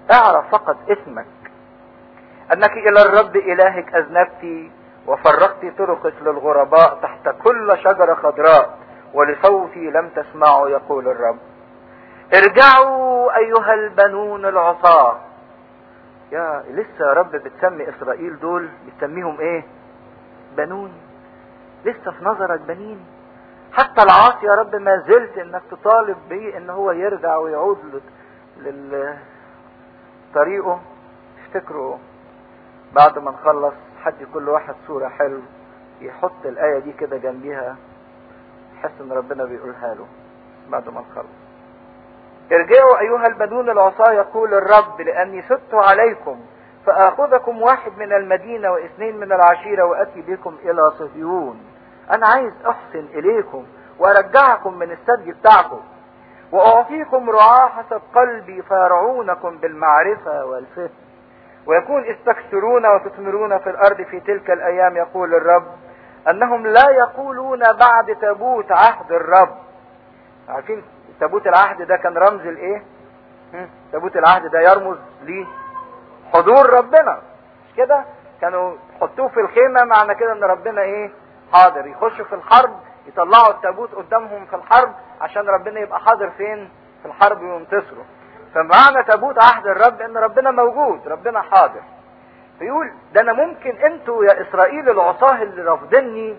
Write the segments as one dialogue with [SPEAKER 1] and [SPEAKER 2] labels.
[SPEAKER 1] اعرف فقط اسمك انك الى الرب الهك اذنبت وفرقت طرقك للغرباء تحت كل شجرة خضراء ولصوتي لم تسمعوا يقول الرب ارجعوا ايها البنون العصاة يا لسه يا رب بتسمي اسرائيل دول بتسميهم ايه بنون لسه في نظرك بنين حتى العاصي يا رب ما زلت انك تطالب بيه ان هو يرجع ويعود لطريقه تفتكروا بعد ما نخلص حد كل واحد صورة حلو يحط الآية دي كده جنبيها يحس ان ربنا بيقولها له بعد ما نخلص ارجعوا ايها البنون العصاة يقول الرب لاني ست عليكم فاخذكم واحد من المدينة واثنين من العشيرة واتي بكم الى صهيون انا عايز احسن اليكم وارجعكم من السد بتاعكم واعطيكم رعاة حسب قلبي فيرعونكم بالمعرفة والفهم ويكون استكثرون وتثمرون في الارض في تلك الايام يقول الرب انهم لا يقولون بعد تابوت عهد الرب عارفين تابوت العهد ده كان رمز الايه تابوت العهد ده يرمز لحضور ربنا مش كده كانوا يحطوه في الخيمة معنى كده ان ربنا ايه حاضر يخشوا في الحرب يطلعوا التابوت قدامهم في الحرب عشان ربنا يبقى حاضر فين في الحرب وينتصروا فمعنى تابوت عهد الرب ان ربنا موجود ربنا حاضر فيقول ده انا ممكن انتوا يا اسرائيل العصاه اللي رافضني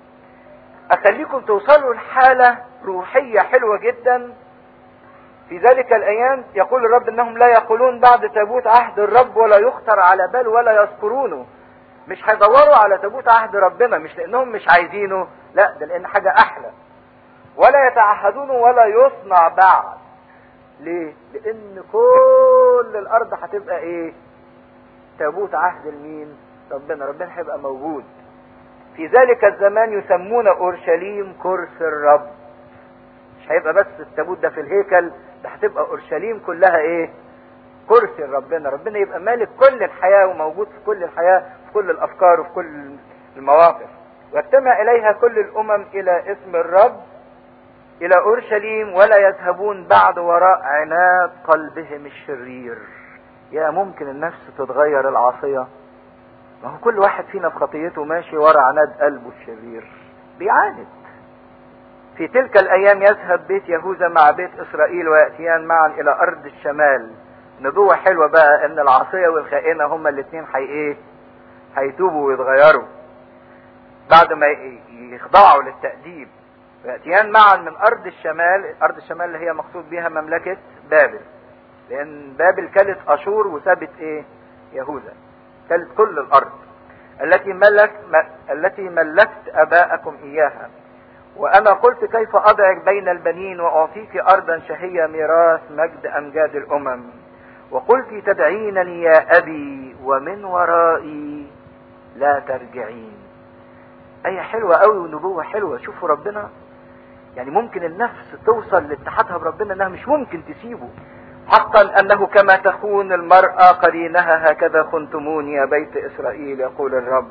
[SPEAKER 1] اخليكم توصلوا لحالة روحية حلوة جدا في ذلك الايام يقول الرب انهم لا يقولون بعد تابوت عهد الرب ولا يخطر على بال ولا يذكرونه مش هيدوروا على تابوت عهد ربنا مش لانهم مش عايزينه لا ده لان حاجة احلى ولا يتعهدونه ولا يصنع بعد ليه لان كل الارض هتبقى ايه تابوت عهد المين ربنا ربنا هيبقى موجود في ذلك الزمان يسمون اورشليم كرس الرب مش هيبقى بس التابوت ده في الهيكل ده هتبقى اورشليم كلها ايه كرسي ربنا ربنا يبقى مالك كل الحياة وموجود في كل الحياة في كل الافكار وفي كل المواقف واجتمع اليها كل الامم الى اسم الرب الى اورشليم ولا يذهبون بعد وراء عناد قلبهم الشرير يا ممكن النفس تتغير العاصية ما هو كل واحد فينا في خطيته ماشي ورا عناد قلبه الشرير بيعاند في تلك الايام يذهب بيت يهوذا مع بيت اسرائيل ويأتيان معا الى ارض الشمال نبوة حلوة بقى ان العاصية والخائنة هما الاثنين حي ايه هيتوبوا ويتغيروا بعد ما يخضعوا للتأديب ويأتيان معا من ارض الشمال ارض الشمال اللي هي مقصود بها مملكة بابل لان بابل كلت اشور وسابت ايه يهوذا كلت كل الارض التي ملك التي ملكت اباءكم اياها وانا قلت كيف اضعك بين البنين واعطيك ارضا شهية ميراث مجد امجاد الامم وقلت تدعينني يا ابي ومن ورائي لا ترجعين ايه حلوة قوي ونبوة حلوة شوفوا ربنا يعني ممكن النفس توصل لاتحادها بربنا انها مش ممكن تسيبه حقا انه كما تخون المرأة قرينها هكذا خنتموني يا بيت اسرائيل يقول الرب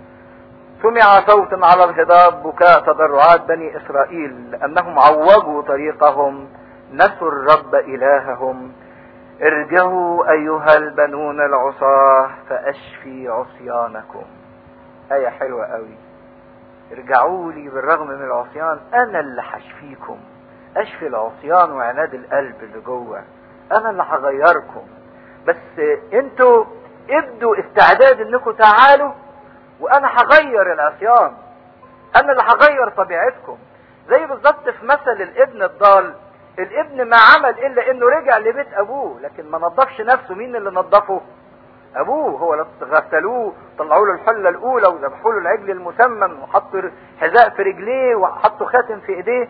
[SPEAKER 1] سمع صوت على الهضاب بكاء تضرعات بني اسرائيل لانهم عوجوا طريقهم نسوا الرب الههم ارجعوا ايها البنون العصاة فاشفي عصيانكم ايه حلوة قوي ارجعوا لي بالرغم من العصيان انا اللي هشفيكم اشفي العصيان وعناد القلب اللي جوه انا اللي هغيركم بس انتوا ابدوا استعداد انكم تعالوا وانا هغير العصيان انا اللي هغير طبيعتكم زي بالظبط في مثل الابن الضال الابن ما عمل الا انه رجع لبيت ابوه لكن ما نظفش نفسه مين اللي نظفه ابوه هو اللي غسلوه طلعوا له الحله الاولى وذبحوا له العجل المسمن وحطوا حذاء في رجليه وحطوا خاتم في ايديه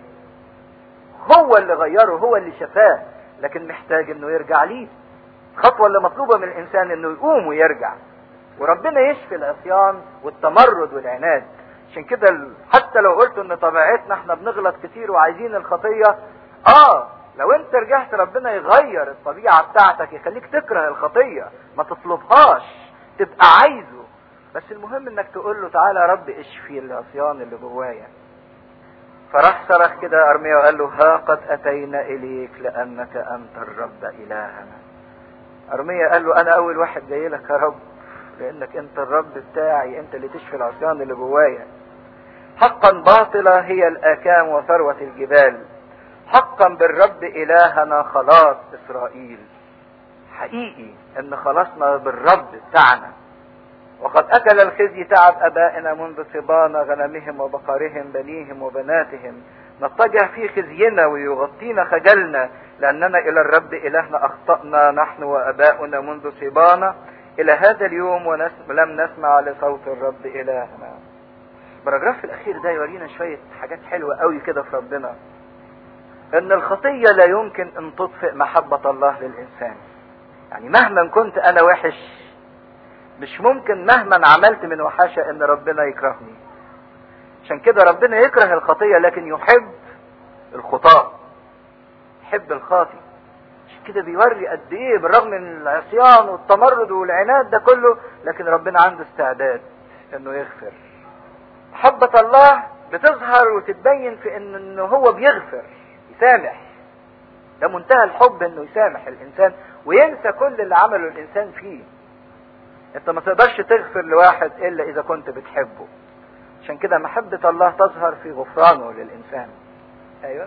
[SPEAKER 1] هو اللي غيره هو اللي شفاه لكن محتاج انه يرجع ليه الخطوه اللي مطلوبه من الانسان انه يقوم ويرجع وربنا يشفي العصيان والتمرد والعناد عشان كده حتى لو قلت ان طبيعتنا احنا بنغلط كتير وعايزين الخطيه اه لو انت رجعت ربنا يغير الطبيعه بتاعتك يخليك تكره الخطيه ما تطلبهاش تبقى عايزه بس المهم انك تقول له تعالى يا رب اشفي العصيان اللي جوايا فراح صرخ كده ارميا وقال له ها قد اتينا اليك لانك انت الرب الهنا ارميا قال له انا اول واحد جاي لك يا رب لانك انت الرب بتاعي انت اللي تشفي العصيان اللي جوايا حقا باطلة هي الاكام وثروة الجبال حقا بالرب الهنا خلاص اسرائيل حقيقي ان خلصنا بالرب بتاعنا وقد اكل الخزي تعب ابائنا منذ صبان غنمهم وبقرهم بنيهم وبناتهم نضطجع في خزينا ويغطينا خجلنا لاننا الى الرب الهنا اخطانا نحن واباؤنا منذ صبانا الى هذا اليوم ولم نسمع لصوت الرب الهنا البراجراف الاخير ده يورينا شويه حاجات حلوه قوي كده في ربنا ان الخطيه لا يمكن ان تطفئ محبه الله للانسان يعني مهما كنت انا وحش مش ممكن مهما عملت من وحاشة ان ربنا يكرهني عشان كده ربنا يكره الخطية لكن يحب الخطاة يحب الخاطي عشان كده بيوري قد ايه بالرغم من العصيان والتمرد والعناد ده كله لكن ربنا عنده استعداد انه يغفر محبة الله بتظهر وتتبين في ان انه هو بيغفر يسامح ده منتهى الحب انه يسامح الانسان وينسى كل اللي عمله الانسان فيه انت ما تقدرش تغفر لواحد الا اذا كنت بتحبه عشان كده محبة الله تظهر في غفرانه للانسان ايوه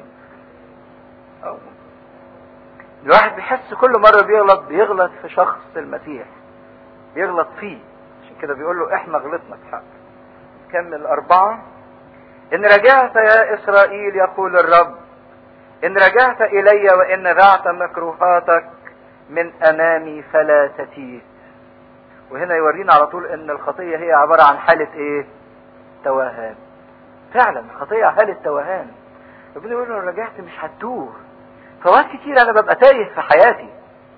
[SPEAKER 1] أو. الواحد بيحس كل مرة بيغلط بيغلط في شخص المسيح بيغلط فيه عشان كده بيقول له احنا غلطنا في حق كمل اربعة ان رجعت يا اسرائيل يقول الرب ان رجعت الي وان نزعت مكروهاتك من امامي فلا تتيه وهنا يورينا على طول ان الخطية هي عبارة عن حالة ايه توهان فعلا الخطية حالة توهان ربنا يقول له رجعت مش هتوه فوقت كتير انا ببقى تايه في حياتي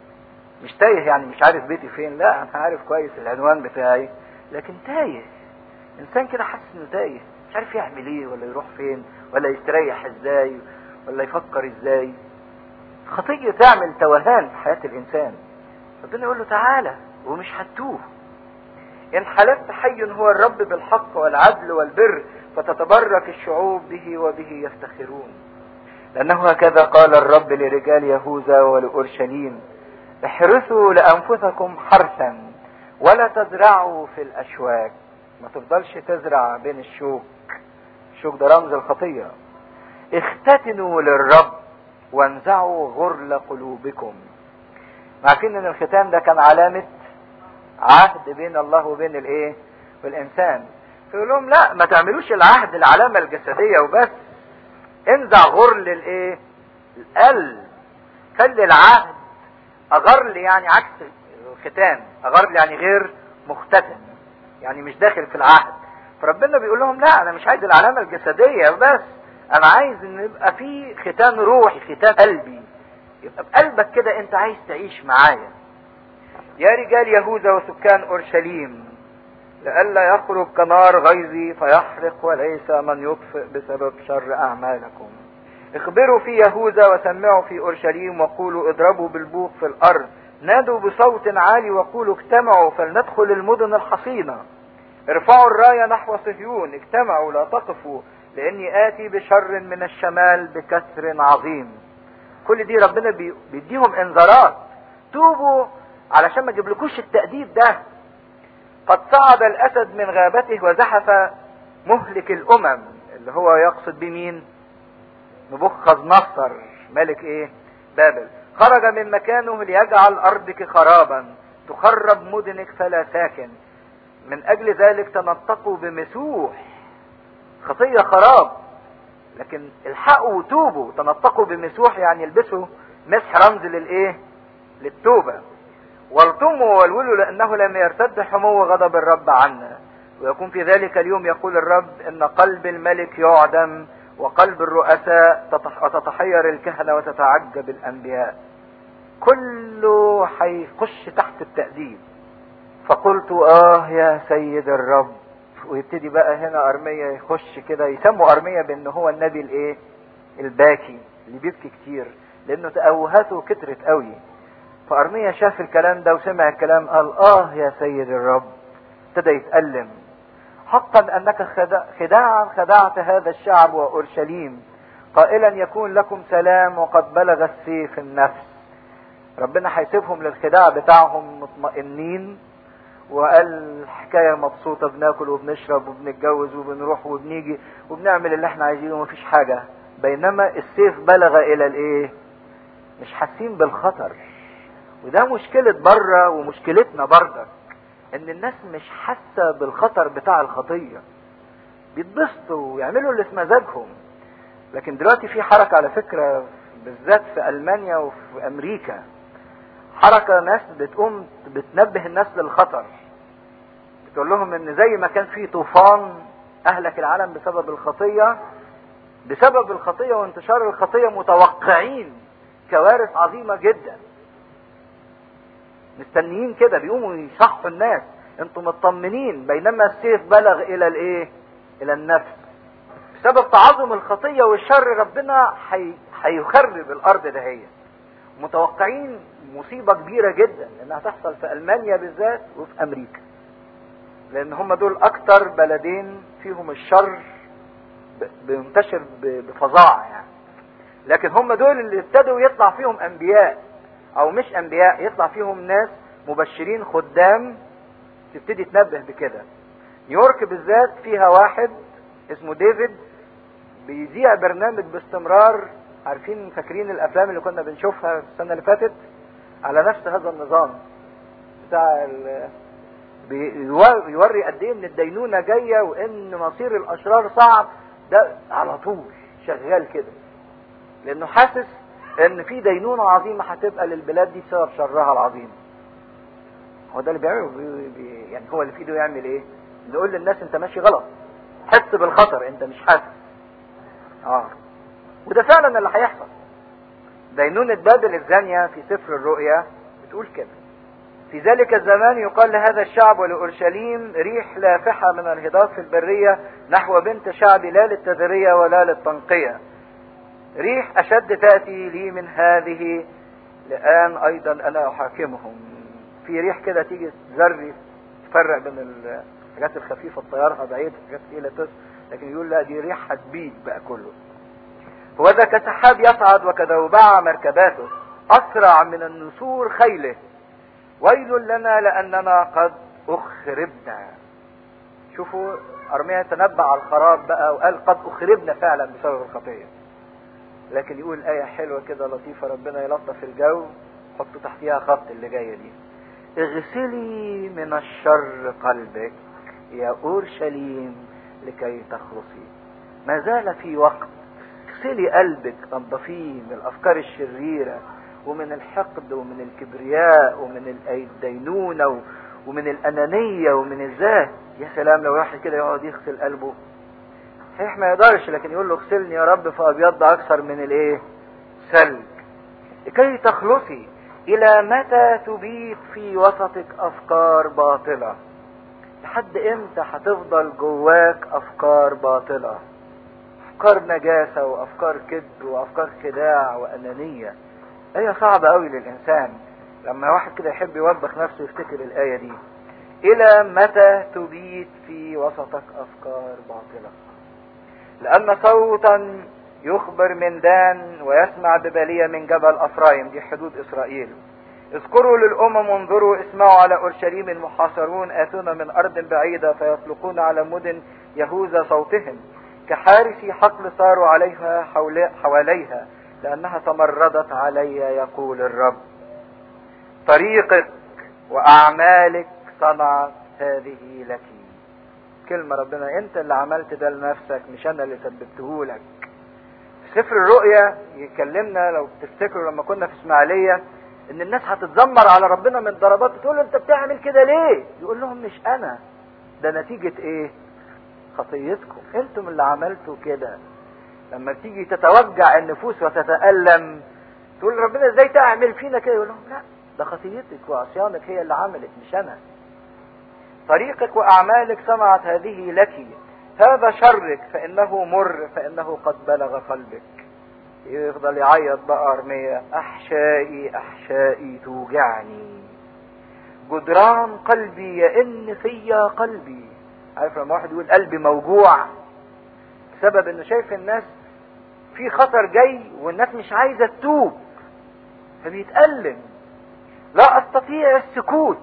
[SPEAKER 1] مش تايه يعني مش عارف بيتي فين لا انا عارف كويس العنوان بتاعي لكن تايه انسان كده حاسس انه تايه مش عارف يعمل ايه ولا يروح فين ولا يستريح ازاي ولا يفكر ازاي خطية تعمل توهان في حياة الانسان ربنا يقول له تعالى ومش هتوه إن حلفت حي هو الرب بالحق والعدل والبر فتتبرك الشعوب به وبه يفتخرون لأنه هكذا قال الرب لرجال يهوذا ولأورشليم احرثوا لأنفسكم حرثا ولا تزرعوا في الأشواك ما تفضلش تزرع بين الشوك الشوك ده رمز الخطية اختتنوا للرب وانزعوا غرل قلوبكم عارفين ان الختان ده كان علامة عهد بين الله وبين الايه والانسان فيقول لهم لا ما تعملوش العهد العلامة الجسدية وبس انزع غرل الايه القلب خلي العهد اغرل يعني عكس الختان اغرل يعني غير مختتن يعني مش داخل في العهد فربنا بيقول لهم لا انا مش عايز العلامة الجسدية بس انا عايز ان يبقى في ختان روحي ختان قلبي يبقى بقلبك كده انت عايز تعيش معايا يا رجال يهوذا وسكان اورشليم لئلا يخرج كنار غيظي فيحرق وليس من يطفئ بسبب شر اعمالكم اخبروا في يهوذا وسمعوا في اورشليم وقولوا اضربوا بالبوق في الارض نادوا بصوت عالي وقولوا اجتمعوا فلندخل المدن الحصينه ارفعوا الرايه نحو صهيون اجتمعوا لا تقفوا لاني اتي بشر من الشمال بكسر عظيم كل دي ربنا بيديهم انذارات توبوا علشان ما يجيبلكوش التأديب ده قد صعد الاسد من غابته وزحف مهلك الامم اللي هو يقصد بمين نبوخذ نصر ملك ايه بابل خرج من مكانه ليجعل ارضك خرابا تخرب مدنك فلا ساكن من اجل ذلك تنطقوا بمسوح خطية خراب لكن الحقوا وتوبوا تنطقوا بمسوح يعني البسوا مسح رمز للايه للتوبة والطموا والولوا لانه لم يرتد حمو غضب الرب عنا ويكون في ذلك اليوم يقول الرب ان قلب الملك يعدم وقلب الرؤساء تتحير الكهنة وتتعجب الانبياء كله هيخش تحت التأديب فقلت اه يا سيد الرب ويبتدي بقى هنا ارمية يخش كده يسموا ارمية بان هو النبي الايه الباكي اللي بيبكي كتير لانه تأوهاته كترت قوي فارمية شاف الكلام ده وسمع الكلام قال اه يا سيد الرب ابتدى يتألم حقا انك خداعا خدعت هذا الشعب واورشليم قائلا يكون لكم سلام وقد بلغ السيف النفس ربنا هيسيبهم للخداع بتاعهم مطمئنين وقال الحكاية مبسوطة بناكل وبنشرب وبنتجوز وبنروح وبنيجي وبنعمل اللي احنا عايزينه ومفيش حاجة بينما السيف بلغ الى الايه مش حاسين بالخطر وده مشكلة بره ومشكلتنا بردك ان الناس مش حاسة بالخطر بتاع الخطية بيتبسطوا ويعملوا اللي في مزاجهم لكن دلوقتي في حركة على فكرة بالذات في المانيا وفي امريكا حركة ناس بتقوم بتنبه الناس للخطر بتقول لهم ان زي ما كان في طوفان اهلك العالم بسبب الخطية بسبب الخطية وانتشار الخطية متوقعين كوارث عظيمة جدا مستنيين كده بيقوموا يصحوا الناس انتم مطمنين بينما السيف بلغ الى الايه الى النفس بسبب تعظم الخطية والشر ربنا هيخرب الارض دهيت متوقعين مصيبة كبيرة جدا انها تحصل في المانيا بالذات وفي امريكا لان هم دول اكتر بلدين فيهم الشر بينتشر بفظاعة يعني لكن هم دول اللي ابتدوا يطلع فيهم انبياء او مش انبياء يطلع فيهم ناس مبشرين خدام تبتدي تنبه بكده نيويورك بالذات فيها واحد اسمه ديفيد بيذيع برنامج باستمرار عارفين فاكرين الافلام اللي كنا بنشوفها السنه اللي فاتت على نفس هذا النظام بتاع ال... بيوري قد ايه ان الدينونه جايه وان مصير الاشرار صعب ده على طول شغال كده لانه حاسس ان في دينونه عظيمه هتبقى للبلاد دي بسبب شرها العظيم هو ده اللي بيعمله بي بي يعني هو اللي في ايده يعمل ايه نقول للناس انت ماشي غلط حس بالخطر انت مش حاسس اه وده فعلا اللي هيحصل دينونة بابل الزانية في سفر الرؤيا بتقول كده في ذلك الزمان يقال لهذا الشعب ولأورشليم ريح لافحة من الهضاب في البرية نحو بنت شعبي لا للتذرية ولا للتنقية ريح أشد تأتي لي من هذه لآن أيضا أنا أحاكمهم في ريح كده تيجي تزري تفرق بين الحاجات الخفيفة تطيرها بعيد حاجات تقيلة تس لكن يقول لا دي ريح هتبيد بقى كله وذا كسحاب يصعد وكذوبع مركباته أسرع من النسور خيله ويل لنا لأننا قد أخربنا شوفوا أرميا تنبأ على الخراب بقى وقال قد أخربنا فعلا بسبب الخطية لكن يقول آية حلوة كده لطيفة ربنا يلطف الجو حطوا تحتيها خط اللي جاية دي اغسلي من الشر قلبك يا أورشليم لكي تخلصي ما زال في وقت اغسلي قلبك تنضفيه من الافكار الشريره ومن الحقد ومن الكبرياء ومن الدينونه ومن الانانيه ومن الذات يا سلام لو واحد كده يقعد يغسل قلبه صحيح ما يقدرش لكن يقول له اغسلني يا رب فابيض اكثر من الايه ثلج لكي تخلصي الى متى تبيت في وسطك افكار باطله لحد امتى هتفضل جواك افكار باطله افكار نجاسة وافكار كذب وافكار خداع وانانية ايه صعبة قوي للانسان لما واحد كده يحب يوبخ نفسه يفتكر الاية دي الى متى تبيت في وسطك افكار باطلة لان صوتا يخبر من دان ويسمع ببالية من جبل افرايم دي حدود اسرائيل اذكروا للامم انظروا اسمعوا على اورشليم المحاصرون اتون من ارض بعيدة فيطلقون على مدن يهوذا صوتهم كحارسي حقل صاروا عليها حواليها لأنها تمردت علي يقول الرب طريقك وأعمالك صنعت هذه لك كلمة ربنا انت اللي عملت ده لنفسك مش انا اللي سببته لك في سفر الرؤيا يكلمنا لو تفتكروا لما كنا في اسماعيلية ان الناس هتتذمر على ربنا من ضربات تقول له انت بتعمل كده ليه يقول لهم مش انا ده نتيجة ايه خطيتكم انتم اللي عملتوا كده لما تيجي تتوجع النفوس وتتألم تقول ربنا ازاي تعمل فينا كده يقول لهم لا ده خطيتك وعصيانك هي اللي عملت مش انا طريقك واعمالك صنعت هذه لك هذا شرك فانه مر فانه قد بلغ قلبك يفضل يعيط بقى ارمية احشائي احشائي توجعني جدران قلبي يئن فيا قلبي عارف لما واحد يقول قلبي موجوع بسبب انه شايف الناس في خطر جاي والناس مش عايزه تتوب فبيتألم لا استطيع السكوت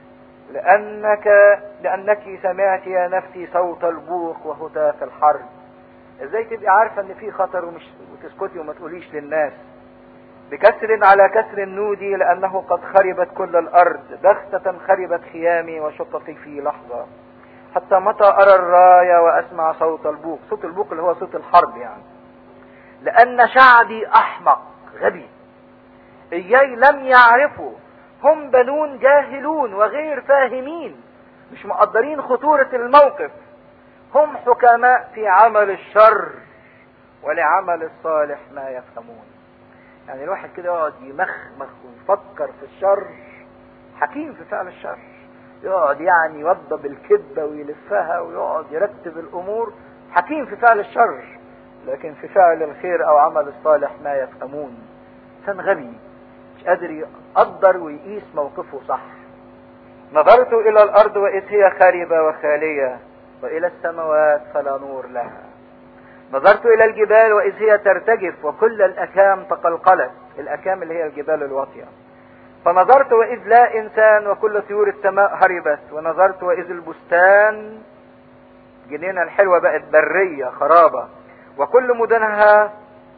[SPEAKER 1] لانك لانك سمعت يا نفسي صوت البوق وهتاف الحرب ازاي تبقي عارفه ان في خطر ومش وتسكتي وما تقوليش للناس بكسر على كسر نودي لانه قد خربت كل الارض بغتة خربت خيامي وشققي في لحظة حتى متى ارى الراية واسمع صوت البوق صوت البوق اللي هو صوت الحرب يعني لان شعبي احمق غبي اياي لم يعرفوا هم بنون جاهلون وغير فاهمين مش مقدرين خطورة الموقف هم حكماء في عمل الشر ولعمل الصالح ما يفهمون يعني الواحد كده يقعد يمخمخ ويفكر في الشر حكيم في فعل الشر يقعد يعني يوضب الكذبة ويلفها ويقعد يرتب الأمور حكيم في فعل الشر لكن في فعل الخير أو عمل الصالح ما يفهمون إنسان غبي مش قادر يقدر ويقيس موقفه صح نظرت إلى الأرض وإذ هي خاربة وخالية وإلى السماوات فلا نور لها نظرت إلى الجبال وإذ هي ترتجف وكل الأكام تقلقلت الأكام اللي هي الجبال الواطية فنظرت وإذ لا إنسان وكل طيور السماء هربت ونظرت وإذ البستان جنينة الحلوة بقت برية خرابة وكل مدنها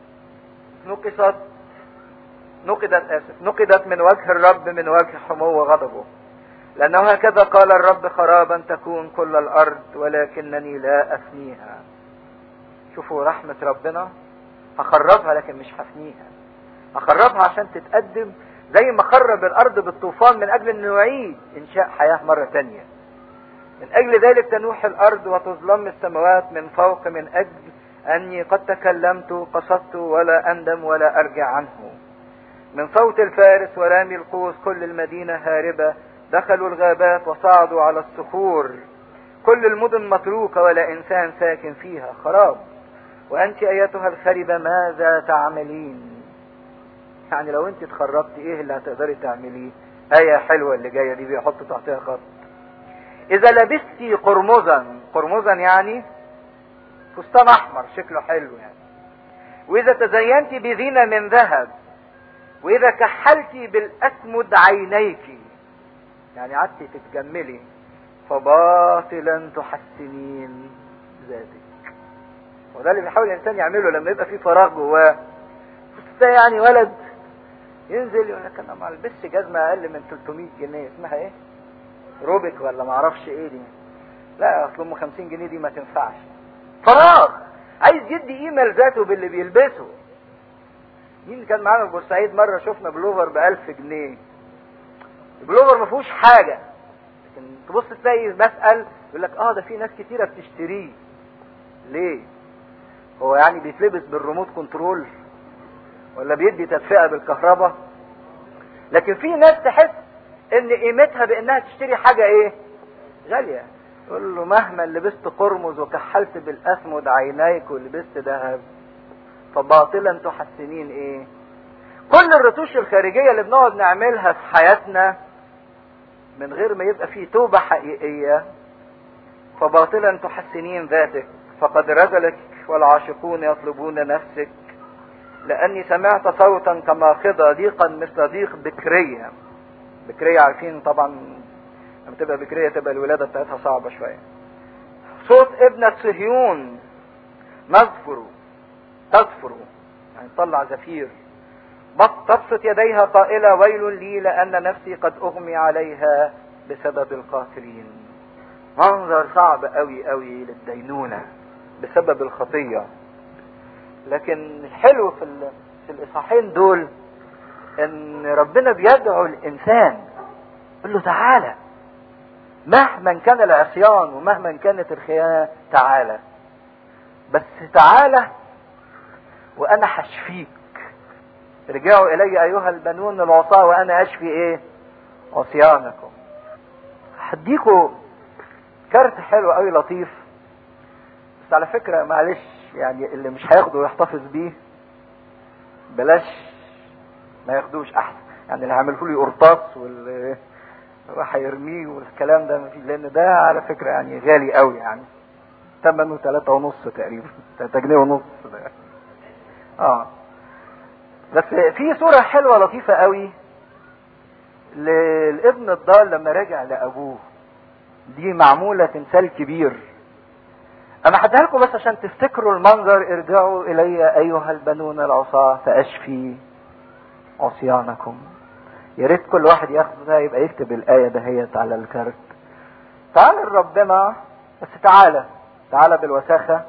[SPEAKER 1] نقصت نقدت آسف نقدت من وجه الرب من وجه حمو غضبه لأنه هكذا قال الرب خرابا تكون كل الأرض ولكنني لا أفنيها شوفوا رحمة ربنا هخربها لكن مش هفنيها هخربها عشان تتقدم زي ما خرب الأرض بالطوفان من أجل أنه يعيد إنشاء حياة مرة تانية من أجل ذلك تنوح الأرض وتظلم السماوات من فوق من أجل أني قد تكلمت قصدت ولا أندم ولا أرجع عنه من صوت الفارس ورامي القوس كل المدينة هاربة دخلوا الغابات وصعدوا على الصخور كل المدن متروكة ولا إنسان ساكن فيها خراب وأنت أيتها الخربة ماذا تعملين يعني لو أنت اتخربت إيه اللي هتقدري تعمليه آية حلوة اللي جاية دي بيحط تحتها خط إذا لبستي قرمزا قرمزا يعني فستان أحمر شكله حلو يعني وإذا تزينت بزينة من ذهب وإذا كحلت بالأسمد عينيك يعني قعدتي تتجملي فباطلا تحسنين ذاتك وده اللي بيحاول الانسان يعمله لما يبقى في فراغ جواه ده يعني ولد ينزل يقول لك انا ما البسش جزمه اقل من 300 جنيه اسمها ايه؟ روبك ولا ما اعرفش ايه دي لا اصل ام 50 جنيه دي ما تنفعش فراغ عايز يدي قيمه لذاته باللي بيلبسه مين كان معانا في بورسعيد مره شفنا بلوفر ب 1000 جنيه البلوفر ما فيهوش حاجه لكن تبص تلاقي مسأل يقول لك اه ده في ناس كتيره بتشتريه ليه هو يعني بيتلبس بالريموت كنترول ولا بيدي تدفئه بالكهرباء لكن في ناس تحس ان قيمتها بانها تشتري حاجه ايه غاليه يقول له مهما لبست قرمز وكحلت بالاسمد عينيك ولبست ذهب فباطلا تحسنين ايه كل الرتوش الخارجيه اللي بنقعد نعملها في حياتنا من غير ما يبقى فيه توبه حقيقيه فباطلا تحسنين ذاتك فقد رذلك والعاشقون يطلبون نفسك لاني سمعت صوتا كماخضه ضيقا مثل ضيق بكريه بكريه عارفين طبعا لما تبقى بكريه تبقى الولاده بتاعتها صعبه شويه صوت ابنة صهيون نظفر تظفر يعني تطلع زفير تبسط يديها قائلة ويل لي لأن نفسي قد أغمي عليها بسبب القاتلين منظر صعب قوي قوي للدينونة بسبب الخطية لكن الحلو في, في الإصحاحين دول ان ربنا بيدعو الانسان يقول له تعالى مهما كان العصيان ومهما كانت الخيانة تعالى بس تعالى وانا هشفيك رجعوا الي ايها البنون العصاة وانا اشفي ايه عصيانكم هديكوا كارت حلو قوي لطيف بس على فكرة معلش يعني اللي مش هياخده ويحتفظ بيه بلاش ما ياخدوش احسن يعني اللي هيعملوا لي قرطاس واللي راح يرميه والكلام ده مفيش لان ده على فكرة يعني غالي قوي يعني ثمنه ثلاثة ونص تقريبا ثلاثة جنيه ونص ده اه بس في صورة حلوة لطيفة قوي للابن الضال لما رجع لابوه دي معمولة تمثال كبير انا هديها لكم بس عشان تفتكروا المنظر ارجعوا الي ايها البنون العصاة فاشفي عصيانكم يا ريت كل واحد ياخد ده يبقى يكتب الايه دهيت على الكارت تعال لربنا بس تعالى تعالى بالوساخه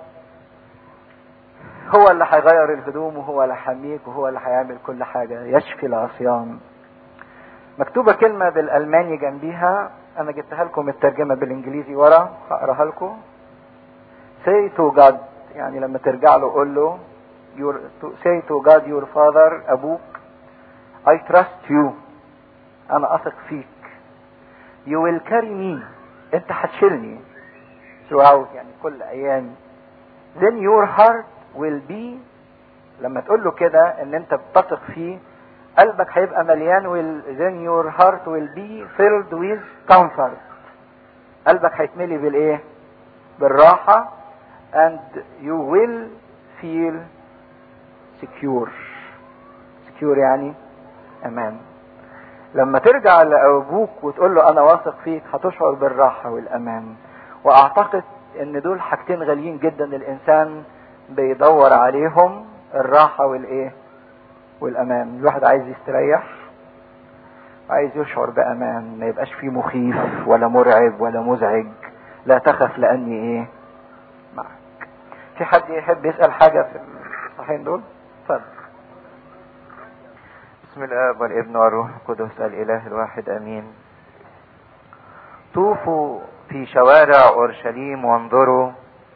[SPEAKER 1] هو اللي هيغير الهدوم وهو اللي هيحميك وهو اللي هيعمل كل حاجه يشفي العصيان مكتوبه كلمه بالالماني جنبيها انا جبتها لكم الترجمه بالانجليزي ورا هقراها لكم say to God يعني لما ترجع له قول له your, to, say to God your father أبوك I trust you أنا أثق فيك you will carry me أنت هتشيلني throughout يعني كل أيام then your heart will be لما تقول له كده ان انت بتثق فيه قلبك هيبقى مليان will, then your heart will be filled with comfort قلبك هيتملي بالايه بالراحة and you will feel secure secure يعني امان لما ترجع لابوك وتقول له انا واثق فيك هتشعر بالراحة والامان واعتقد ان دول حاجتين غاليين جدا الانسان بيدور عليهم الراحة والايه والامان الواحد عايز يستريح عايز يشعر بامان ما يبقاش فيه مخيف ولا مرعب ولا مزعج لا تخف لاني ايه معك في حد يحب يسأل حاجة في الصحيحين دول اتفضل بسم الاب والابن والروح القدس الاله الواحد امين طوفوا في شوارع اورشليم وانظروا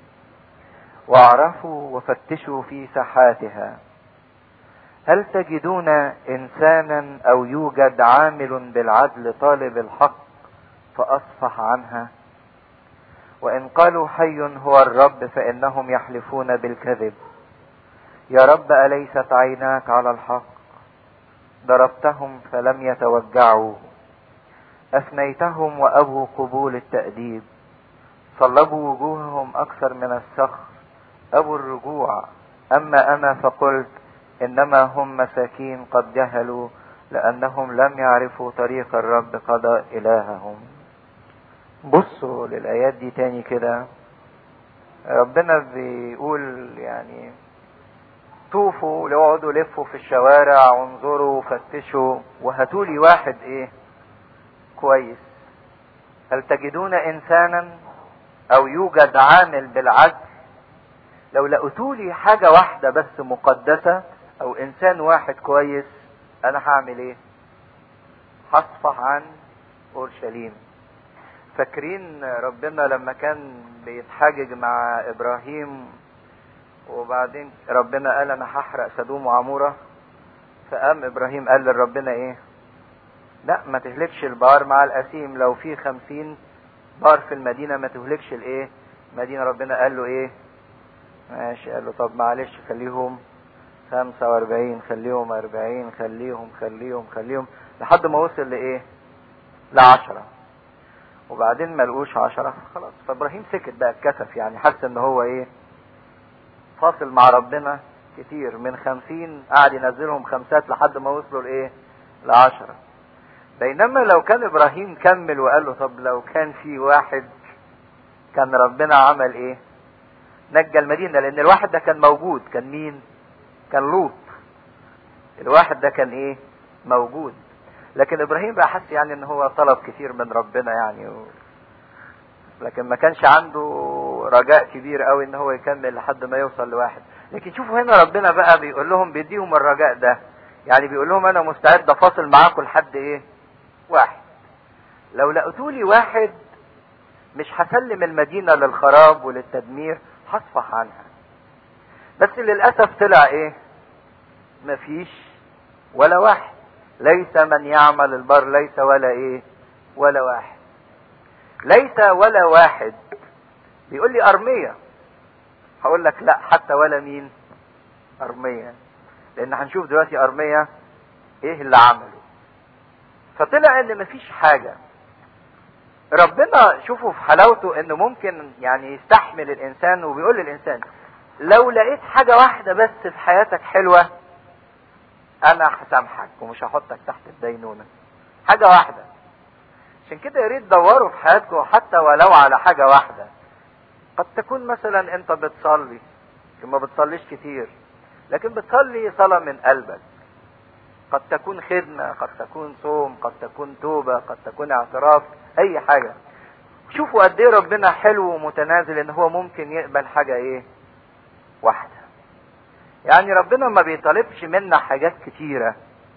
[SPEAKER 1] واعرفوا وفتشوا في ساحاتها هل تجدون انسانا او يوجد عامل بالعدل طالب الحق فاصفح عنها وان قالوا حي هو الرب فانهم يحلفون بالكذب يا رب اليست عيناك على الحق ضربتهم فلم يتوجعوا افنيتهم وابوا قبول التاديب صلبوا وجوههم اكثر من الصخر ابوا الرجوع اما انا فقلت انما هم مساكين قد جهلوا لانهم لم يعرفوا طريق الرب قضى الههم بصوا للايات دي تاني كده ربنا بيقول يعني طوفوا اقعدوا لفوا في الشوارع وانظروا وفتشوا وهاتوا لي واحد ايه كويس هل تجدون انسانا او يوجد عامل بالعدل لو لقيتوا لي حاجه واحده بس مقدسه او انسان واحد كويس انا هعمل ايه هصفح عن اورشليم فاكرين ربنا لما كان بيتحاجج مع ابراهيم وبعدين ربنا قال انا هحرق سدوم وعموره فقام ابراهيم قال لربنا ايه لا ما تهلكش البار مع الاسيم لو في خمسين بار في المدينه ما تهلكش الايه مدينه ربنا قال له ايه ماشي قال له طب معلش خليهم خمسة واربعين خليهم اربعين خليهم خليهم خليهم لحد ما وصل لايه لعشرة وبعدين ما لقوش عشرة خلاص فابراهيم سكت بقى اتكسف يعني حس ان هو ايه فاصل مع ربنا كتير من خمسين قعد ينزلهم خمسات لحد ما وصلوا لايه لعشرة بينما لو كان ابراهيم كمل وقال له طب لو كان في واحد كان ربنا عمل ايه نجى المدينة لان الواحد ده كان موجود كان مين كان لوط الواحد ده كان ايه موجود لكن ابراهيم بقى حس يعني ان هو طلب كتير من ربنا يعني و... لكن ما كانش عنده رجاء كبير قوي ان هو يكمل لحد ما يوصل لواحد لكن شوفوا هنا ربنا بقى بيقول لهم بيديهم الرجاء ده يعني بيقول لهم انا مستعد افاصل معاكم لحد ايه واحد لو لقيتولي واحد مش هسلم المدينة للخراب وللتدمير هصفح عنها بس للأسف طلع ايه مفيش ولا واحد ليس من يعمل البر ليس ولا ايه ولا واحد ليس ولا واحد بيقول لي ارمية هقول لك لا حتى ولا مين ارمية لان هنشوف دلوقتي ارمية ايه اللي عمله فطلع ان مفيش حاجة ربنا شوفوا في حلاوته انه ممكن يعني يستحمل الانسان وبيقول للانسان لو لقيت حاجة واحدة بس في حياتك حلوة انا هسامحك ومش هحطك تحت الدينونة حاجة واحدة عشان كده يا ريت تدوروا في حياتكم حتى ولو على حاجة واحدة قد تكون مثلا انت بتصلي ما بتصليش كتير لكن بتصلي صلاة من قلبك قد تكون خدمة قد تكون صوم قد تكون توبة قد تكون اعتراف اي حاجة شوفوا قد ايه ربنا حلو ومتنازل ان هو ممكن يقبل حاجة ايه واحدة يعني ربنا ما بيطالبش منا حاجات كتيرة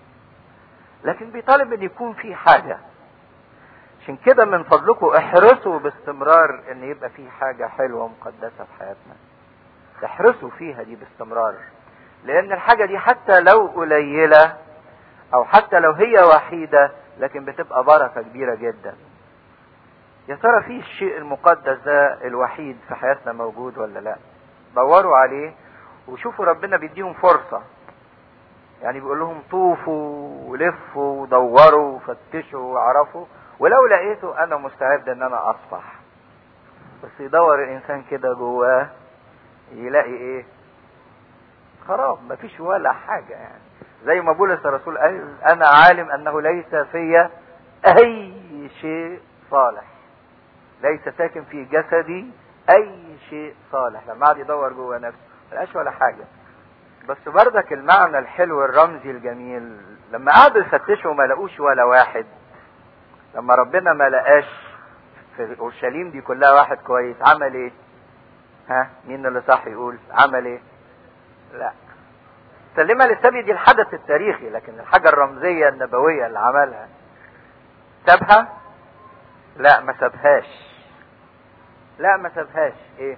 [SPEAKER 1] لكن بيطالب ان يكون في حاجة عشان كده من فضلكم احرصوا باستمرار ان يبقى في حاجة حلوة ومقدسة في حياتنا احرصوا فيها دي باستمرار لان الحاجة دي حتى لو قليلة او حتى لو هي وحيدة لكن بتبقى بركة كبيرة جدا يا ترى في الشيء المقدس ده الوحيد في حياتنا موجود ولا لا دوروا عليه وشوفوا ربنا بيديهم فرصة يعني بيقول لهم طوفوا ولفوا ودوروا وفتشوا وعرفوا ولو لقيته انا مستعد ان انا اصفح بس يدور الانسان كده جواه يلاقي ايه خراب مفيش ولا حاجة يعني زي ما بولس الرسول قال انا عالم انه ليس في اي شيء صالح ليس ساكن في جسدي اي شيء صالح لما قعد يدور جوه نفسه ملقاش ولا حاجة بس بردك المعنى الحلو الرمزي الجميل لما قعدوا يفتشوا ما لقوش ولا واحد لما ربنا ما لقاش في اورشليم دي كلها واحد كويس عمل ايه ها مين اللي صح يقول عمل ايه لا سلمها للسبي دي الحدث التاريخي لكن الحاجة الرمزية النبوية اللي عملها سابها لا ما سابهاش لا ما سابهاش ايه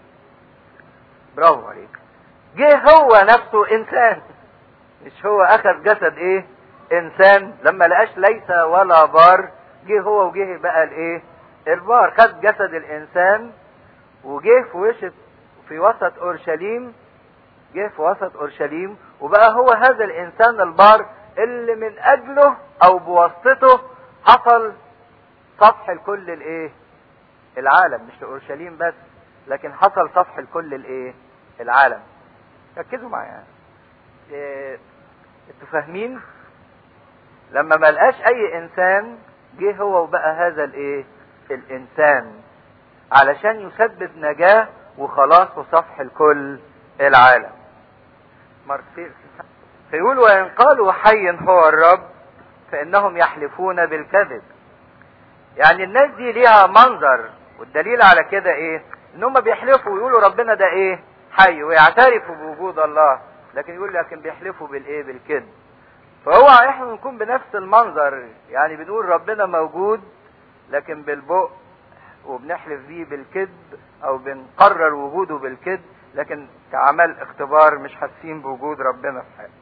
[SPEAKER 1] برافو عليك جه هو نفسه انسان مش هو اخذ جسد ايه انسان لما لقاش ليس ولا بار جه هو وجه بقى الايه البار خد جسد الانسان وجه في وش في وسط اورشليم جه في وسط اورشليم وبقى هو هذا الانسان البار اللي من اجله او بواسطته حصل صفح لكل الايه العالم مش لاورشليم بس لكن حصل صفح لكل الايه العالم ركزوا معايا إيه انتوا فاهمين لما ما لقاش اي انسان جه هو وبقى هذا الايه الانسان علشان يسبب نجاة وخلاص وصفح لكل العالم مرسيل فيقول وان قالوا حي هو الرب فانهم يحلفون بالكذب يعني الناس دي ليها منظر والدليل على كده ايه ان هم بيحلفوا ويقولوا ربنا ده ايه حي ويعترفوا بوجود الله لكن يقول لكن بيحلفوا بالايه بالكذب فهو احنا نكون بنفس المنظر يعني بنقول ربنا موجود لكن بالبق وبنحلف بيه بالكذب او بنقرر وجوده بالكذب لكن كعمل اختبار مش حاسين بوجود ربنا في حياتنا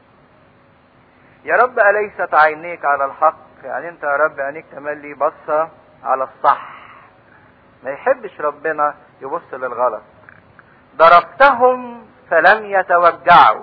[SPEAKER 1] يا رب أليست عينيك على الحق يعني انت يا رب عينيك تملي بصة على الصح ما يحبش ربنا يبص للغلط ضربتهم فلم يتوجعوا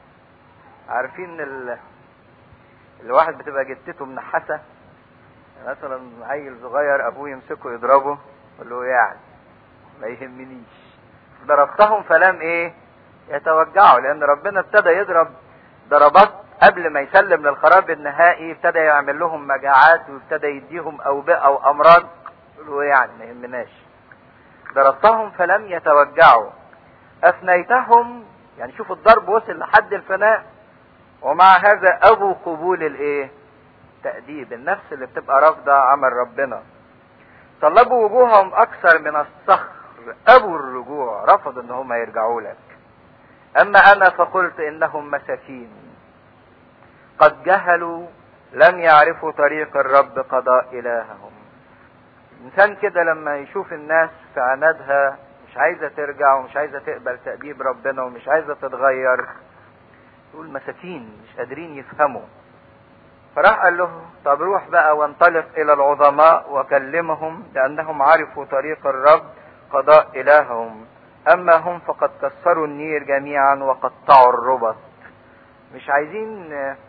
[SPEAKER 1] عارفين ال... الواحد بتبقى جتته منحسة مثلا عيل صغير ابوه يمسكه يضربه يقول له يعني ما يهمنيش ضربتهم فلم ايه يتوجعوا لان ربنا ابتدى يضرب ضربات قبل ما يسلم للخراب النهائي ابتدى يعمل لهم مجاعات وابتدى يديهم اوبئة وامراض يقولوا يعني ما يهمناش ضربتهم فلم يتوجعوا افنيتهم يعني شوفوا الضرب وصل لحد الفناء ومع هذا ابوا قبول الايه تأديب النفس اللي بتبقى رافضة عمل ربنا طلبوا وجوههم اكثر من الصخر ابوا الرجوع رفضوا ان هم يرجعوا لك اما انا فقلت انهم مساكين قد جهلوا لم يعرفوا طريق الرب قضاء الههم انسان كده لما يشوف الناس في عنادها مش عايزه ترجع ومش عايزه تقبل تأديب ربنا ومش عايزه تتغير يقول مساكين مش قادرين يفهموا فراح قال له طب روح بقى وانطلق الى العظماء وكلمهم لانهم عرفوا طريق الرب قضاء الههم اما هم فقد كسروا النير جميعا وقطعوا الربط مش عايزين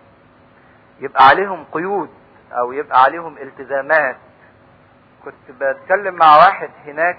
[SPEAKER 1] يبقى عليهم قيود او يبقى عليهم التزامات كنت بتكلم مع واحد هناك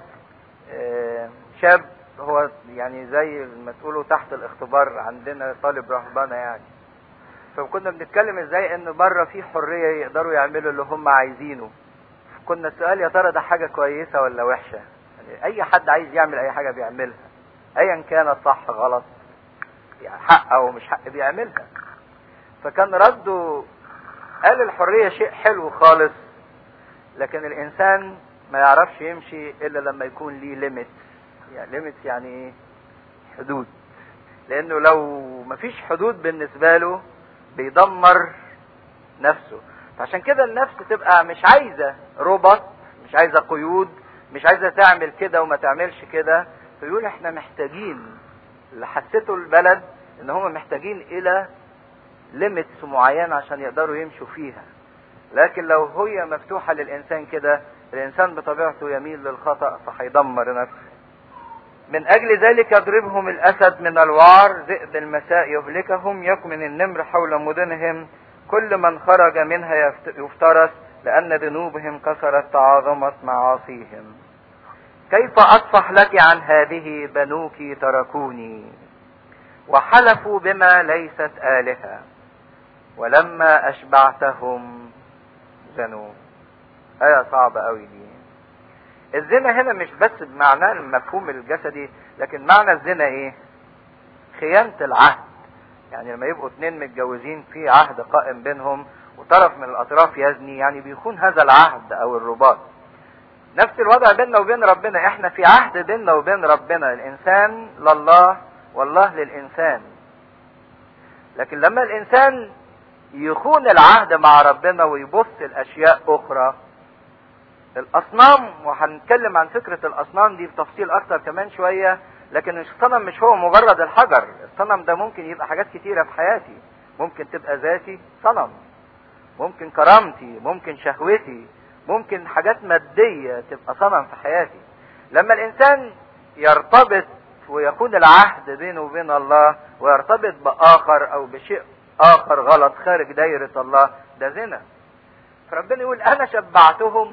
[SPEAKER 1] شاب هو يعني زي ما تقولوا تحت الاختبار عندنا طالب رهبانة يعني فكنا بنتكلم ازاي ان بره في حريه يقدروا يعملوا اللي هم عايزينه كنا السؤال يا ترى ده حاجه كويسه ولا وحشه يعني اي حد عايز يعمل اي حاجه بيعملها ايا كانت صح غلط يعني حق او مش حق بيعملها فكان رده قال الحريه شيء حلو خالص لكن الانسان ما يعرفش يمشي الا لما يكون ليه ليميت يعني ليميت يعني ايه حدود لانه لو مفيش حدود بالنسبه له بيدمر نفسه فعشان كده النفس تبقى مش عايزه ربط مش عايزه قيود مش عايزه تعمل كده وما تعملش كده فيقول احنا محتاجين اللي حسيته البلد ان هم محتاجين الى ليميتس معينه عشان يقدروا يمشوا فيها لكن لو هي مفتوحه للانسان كده الانسان بطبيعته يميل للخطا فهيدمر نفسه من اجل ذلك يضربهم الاسد من الوعر ذئب المساء يهلكهم يكمن النمر حول مدنهم كل من خرج منها يفترس لان ذنوبهم كثرت تعاظمت معاصيهم كيف اصفح لك عن هذه بنوك تركوني وحلفوا بما ليست الهه ولما اشبعتهم زنوا ايه صعبه قوي دي الزنا هنا مش بس بمعناه المفهوم الجسدي لكن معنى الزنا ايه خيانة العهد يعني لما يبقوا اتنين متجوزين في عهد قائم بينهم وطرف من الاطراف يزني يعني بيخون هذا العهد او الرباط نفس الوضع بيننا وبين ربنا احنا في عهد بيننا وبين ربنا الانسان لله والله للانسان لكن لما الانسان يخون العهد مع ربنا ويبص الاشياء اخرى الاصنام وهنتكلم عن فكره الاصنام دي بتفصيل اكتر كمان شويه لكن الصنم مش هو مجرد الحجر الصنم ده ممكن يبقى حاجات كتيره في حياتي ممكن تبقى ذاتي صنم ممكن كرامتي ممكن شهوتي ممكن حاجات ماديه تبقى صنم في حياتي لما الانسان يرتبط ويكون العهد بينه وبين الله ويرتبط باخر او بشيء اخر غلط خارج دايره الله ده زنا فربنا يقول انا شبعتهم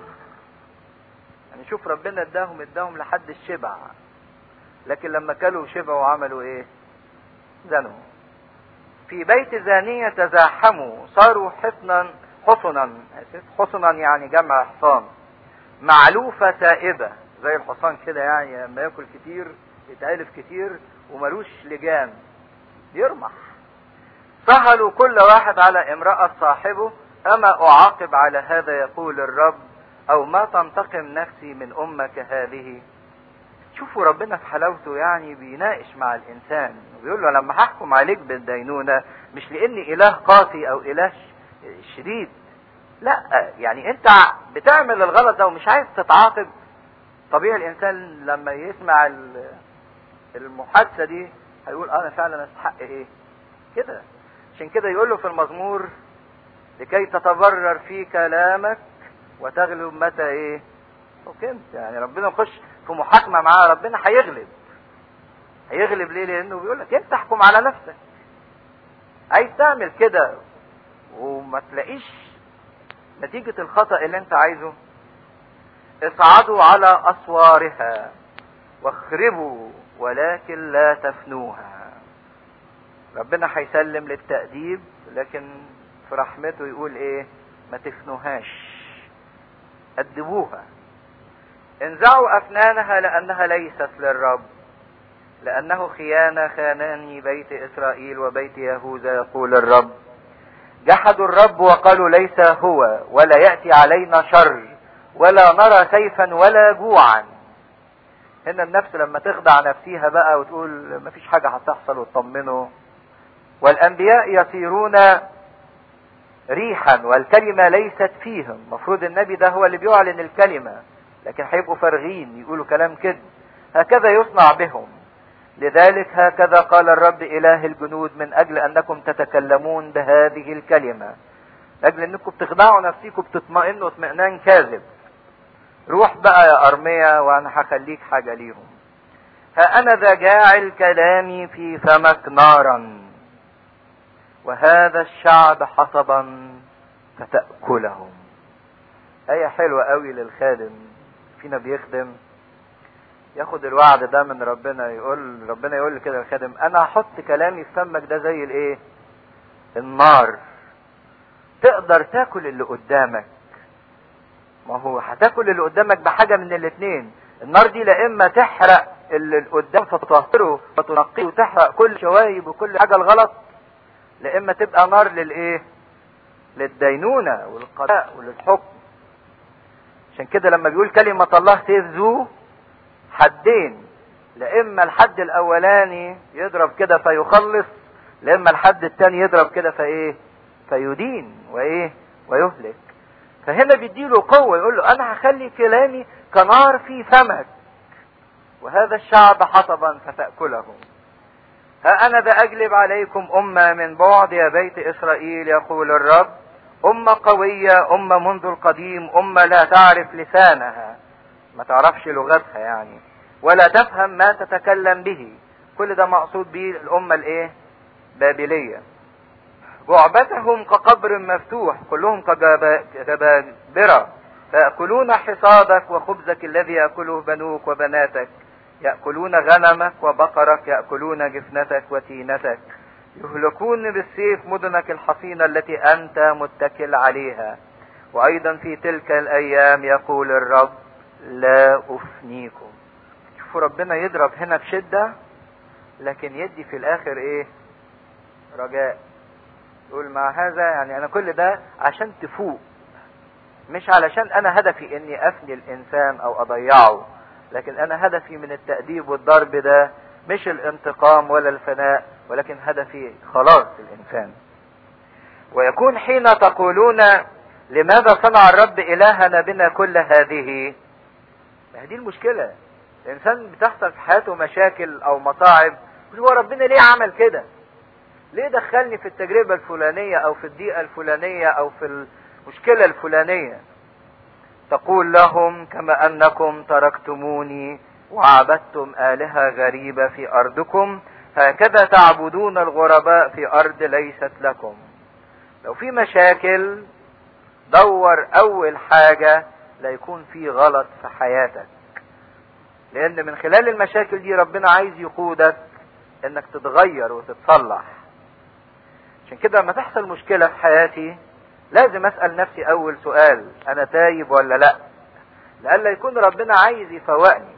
[SPEAKER 1] يعني شوف ربنا اداهم اداهم لحد الشبع لكن لما كلوا شبعوا عملوا ايه زنوا في بيت زانية تزاحموا صاروا حصنا حصنا حصنا يعني جمع حصان معلوفة سائبة زي الحصان كده يعني لما ياكل كتير يتعلف كتير وملوش لجام يرمح سهلوا كل واحد على امرأة صاحبه أما أعاقب على هذا يقول الرب او ما تنتقم نفسي من امك هذه شوفوا ربنا في حلاوته يعني بيناقش مع الانسان وبيقول له لما هحكم عليك بالدينونة مش لاني اله قاسي او اله شديد لا يعني انت بتعمل الغلط ده ومش عايز تتعاقب طبيعي الانسان لما يسمع المحادثة دي هيقول انا فعلا استحق ايه كده عشان كده يقول له في المزمور لكي تتبرر في كلامك وتغلب متى ايه حكمت يعني ربنا يخش في محاكمه معاه ربنا هيغلب هيغلب ليه لانه بيقول لك انت احكم على نفسك عايز تعمل كده وما تلاقيش نتيجة الخطأ اللي انت عايزه اصعدوا على اسوارها واخربوا ولكن لا تفنوها ربنا هيسلم للتأديب لكن في رحمته يقول ايه ما تفنوهاش أدبوها انزعوا أفنانها لأنها ليست للرب لأنه خيانة خانني بيت إسرائيل وبيت يهوذا يقول الرب جحدوا الرب وقالوا ليس هو ولا يأتي علينا شر ولا نرى سيفا ولا جوعا هنا النفس لما تخدع نفسها بقى وتقول مفيش حاجة هتحصل وتطمنه والأنبياء يصيرون ريحا والكلمة ليست فيهم مفروض النبي ده هو اللي بيعلن الكلمة لكن هيبقوا فارغين يقولوا كلام كده هكذا يصنع بهم لذلك هكذا قال الرب إله الجنود من أجل أنكم تتكلمون بهذه الكلمة لأجل أنكم بتخدعوا نفسيكم بتطمئنوا اطمئنان كاذب روح بقى يا أرميا وأنا هخليك حاجة ليهم ها أنا ذا جاعل كلامي في فمك نارا وهذا الشعب حطبا فتأكلهم آية حلوة قوي للخادم فينا بيخدم ياخد الوعد ده من ربنا يقول ربنا يقول كده للخادم انا هحط كلامي في فمك ده زي الايه النار تقدر تاكل اللي قدامك ما هو هتاكل اللي قدامك بحاجة من الاتنين النار دي لا اما تحرق اللي قدام فتطهره فتنقيه وتحرق كل شوايب وكل حاجة الغلط لا اما تبقى نار للايه للدينونة والقضاء وللحكم عشان كده لما بيقول كلمة الله سيف ذو حدين لا اما الحد الاولاني يضرب كده فيخلص لا اما الحد التاني يضرب كده فايه فيدين وايه ويهلك فهنا بيديله قوة يقول له انا هخلي كلامي كنار في فمك وهذا الشعب حطبا فتأكله ها انا باجلب عليكم امة من بعد يا بيت اسرائيل يقول الرب امة قوية امة منذ القديم امة لا تعرف لسانها ما تعرفش لغتها يعني ولا تفهم ما تتكلم به كل ده مقصود به الامة الايه بابلية جعبتهم كقبر مفتوح كلهم كجبابرة فيأكلون حصادك وخبزك الذي يأكله بنوك وبناتك يأكلون غنمك وبقرك يأكلون جفنتك وتينتك يهلكون بالسيف مدنك الحصينة التي أنت متكل عليها وأيضا في تلك الأيام يقول الرب لا أفنيكم شوفوا ربنا يضرب هنا بشدة لكن يدي في الآخر إيه رجاء يقول مع هذا يعني أنا كل ده عشان تفوق مش علشان أنا هدفي إني أفني الإنسان أو أضيعه لكن أنا هدفي من التأديب والضرب ده مش الانتقام ولا الفناء ولكن هدفي خلاص الإنسان ويكون حين تقولون لماذا صنع الرب إلهنا بنا كل هذه ما دي المشكلة الإنسان بتحصل في حياته مشاكل أو مصاعب هو ربنا ليه عمل كده ليه دخلني في التجربة الفلانية أو في الضيقة الفلانية أو في المشكلة الفلانية تقول لهم كما أنكم تركتموني وعبدتم آلهة غريبة في أرضكم هكذا تعبدون الغرباء في أرض ليست لكم لو في مشاكل دور أول حاجة لا يكون في غلط في حياتك لأن من خلال المشاكل دي ربنا عايز يقودك إنك تتغير وتتصلح عشان كده لما تحصل مشكلة في حياتي لازم أسأل نفسي أول سؤال أنا تايب ولا لأ لألا يكون ربنا عايز يفوقني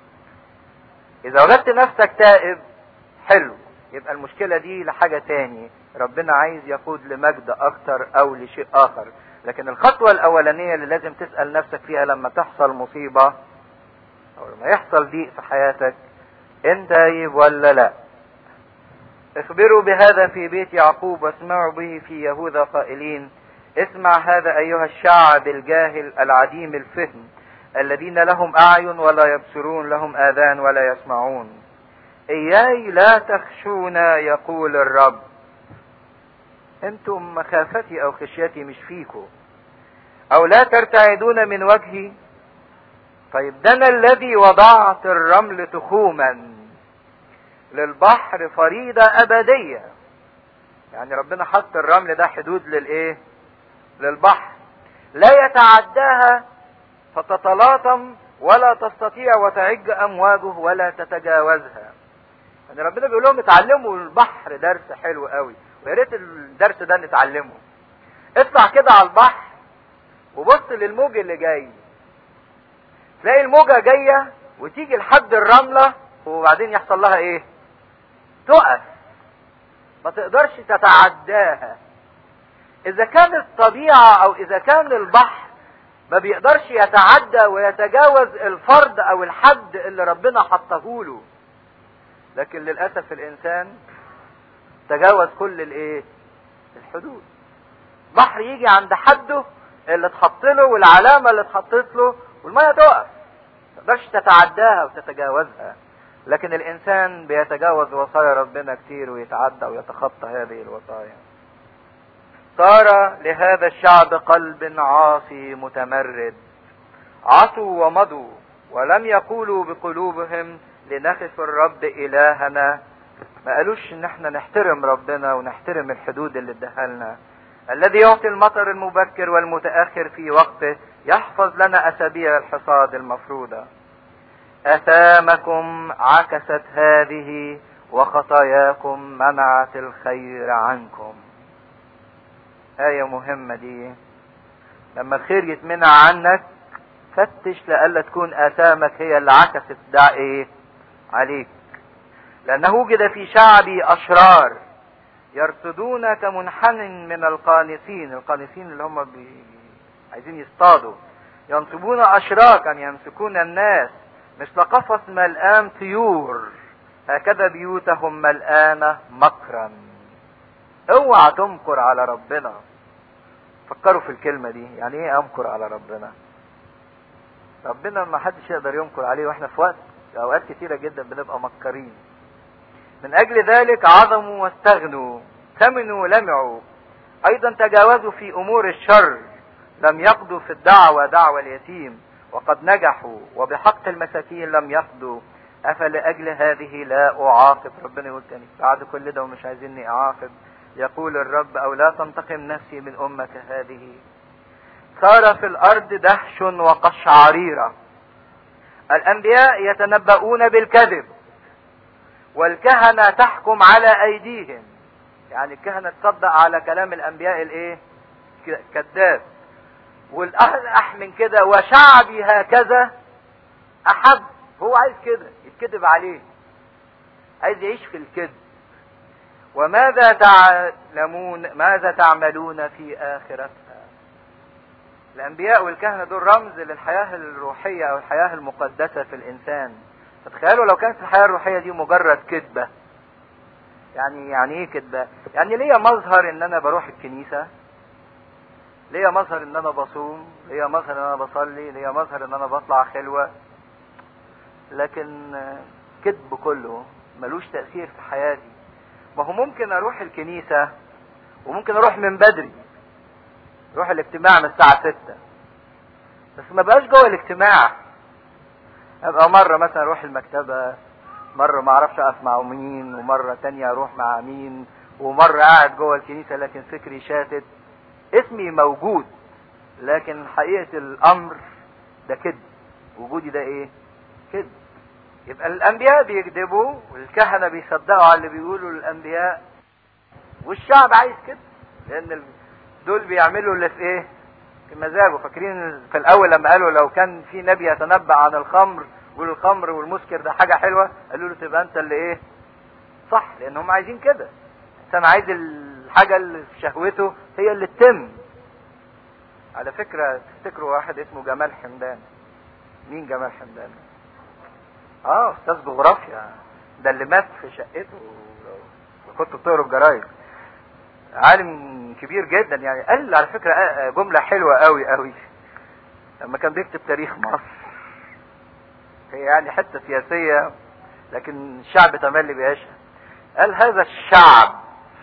[SPEAKER 1] إذا وجدت نفسك تائب حلو يبقى المشكلة دي لحاجة تاني ربنا عايز يقود لمجد أكتر أو لشيء آخر لكن الخطوة الأولانية اللي لازم تسأل نفسك فيها لما تحصل مصيبة أو لما يحصل ضيق في حياتك أنت تايب ولا لا اخبروا بهذا في بيت يعقوب واسمعوا به في يهوذا قائلين اسمع هذا أيها الشعب الجاهل العديم الفهم الذين لهم أعين ولا يبصرون لهم آذان ولا يسمعون إياي لا تخشون يقول الرب انتم مخافتي او خشيتي مش فيكم او لا ترتعدون من وجهي طيب ده انا الذي وضعت الرمل تخوما للبحر فريضة ابدية يعني ربنا حط الرمل ده حدود للايه للبحر لا يتعداها فتتلاطم ولا تستطيع وتعج امواجه ولا تتجاوزها يعني ربنا بيقول لهم اتعلموا البحر درس حلو قوي ويا ريت الدرس ده نتعلمه اطلع كده على البحر وبص للموج اللي جاي تلاقي الموجة جاية وتيجي لحد الرملة وبعدين يحصل لها ايه تقف ما تقدرش تتعداها اذا كانت الطبيعة او اذا كان البحر ما بيقدرش يتعدى ويتجاوز الفرد او الحد اللي ربنا حطه له لكن للاسف الانسان تجاوز كل الايه الحدود بحر يجي عند حده اللي اتحط له والعلامه اللي اتحطت له والميه تقف ما تقدرش تتعداها وتتجاوزها لكن الانسان بيتجاوز وصايا ربنا كتير ويتعدى ويتخطى هذه الوصايا صار لهذا الشعب قلب عاصي متمرد عصوا ومضوا ولم يقولوا بقلوبهم لنخف الرب الهنا ما قالوش ان احنا نحترم ربنا ونحترم الحدود اللي اداها لنا الذي يعطي المطر المبكر والمتاخر في وقته يحفظ لنا اسابيع الحصاد المفروضه اثامكم عكست هذه وخطاياكم منعت الخير عنكم آية مهمة دي لما الخير يتمنع عنك فتش لألا تكون آثامك هي اللي عكست ده إيه عليك لأنه وجد في شعبي أشرار يرصدون كمنحن من القانصين القانصين اللي هم بي... عايزين يصطادوا ينصبون أشراكا يمسكون الناس مثل قفص ملآن طيور هكذا بيوتهم ملآنة مكرا اوعى تمكر على ربنا فكروا في الكلمة دي يعني ايه امكر على ربنا ربنا ما حدش يقدر يمكر عليه واحنا في وقت اوقات كتيرة جدا بنبقى مكرين من اجل ذلك عظموا واستغنوا ثمنوا ولمعوا ايضا تجاوزوا في امور الشر لم يقضوا في الدعوة دعوة اليتيم وقد نجحوا وبحق المساكين لم يقضوا افلأجل هذه لا اعاقب ربنا يقول تاني بعد كل ده ومش عايزيني اعاقب يقول الرب او لا تنتقم نفسي من امك هذه صار في الارض دهش وقشعريرة الانبياء يتنبؤون بالكذب والكهنة تحكم على ايديهم يعني الكهنة تصدق على كلام الانبياء الايه كذاب والاحلح من كده وشعبي هكذا احب هو عايز كده يتكذب عليه عايز يعيش في الكذب وماذا تعلمون ماذا تعملون في آخرتها الأنبياء والكهنة دول رمز للحياة الروحية أو الحياة المقدسة في الإنسان فتخيلوا لو كانت الحياة الروحية دي مجرد كذبة يعني يعني ايه كذبة؟ يعني ليا مظهر ان انا بروح الكنيسة ليا مظهر ان انا بصوم ليا مظهر ان انا بصلي ليا مظهر ان انا بطلع خلوة لكن كذب كله ملوش تأثير في حياتي ما هو ممكن اروح الكنيسة وممكن اروح من بدري اروح الاجتماع من الساعة ستة بس ما بقاش جوه الاجتماع ابقى مرة مثلا اروح المكتبة مرة ما اعرفش اقف مع مين ومرة تانية اروح مع مين ومرة قاعد جوه الكنيسة لكن فكري شاتت اسمي موجود لكن حقيقة الامر ده كذب وجودي ده ايه كذب يبقى الانبياء بيكذبوا والكهنه بيصدقوا على اللي بيقولوا الانبياء والشعب عايز كده لان دول بيعملوا اللي في ايه في مزاجه فاكرين في الاول لما قالوا لو كان في نبي يتنبأ عن الخمر يقول الخمر والمسكر ده حاجه حلوه قالوا له تبقى انت اللي ايه صح لان هم عايزين كده الانسان عايز الحاجه اللي في شهوته هي اللي تتم على فكره تفتكروا واحد اسمه جمال حمدان مين جمال حمدان اه استاذ جغرافيا ده اللي مات في شقته كنت بتقروا الجرايد عالم كبير جدا يعني قال على فكره جمله حلوه قوي قوي لما كان بيكتب تاريخ مصر هي يعني حته سياسيه لكن الشعب تملي بيعيشها قال هذا الشعب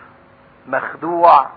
[SPEAKER 1] مخدوع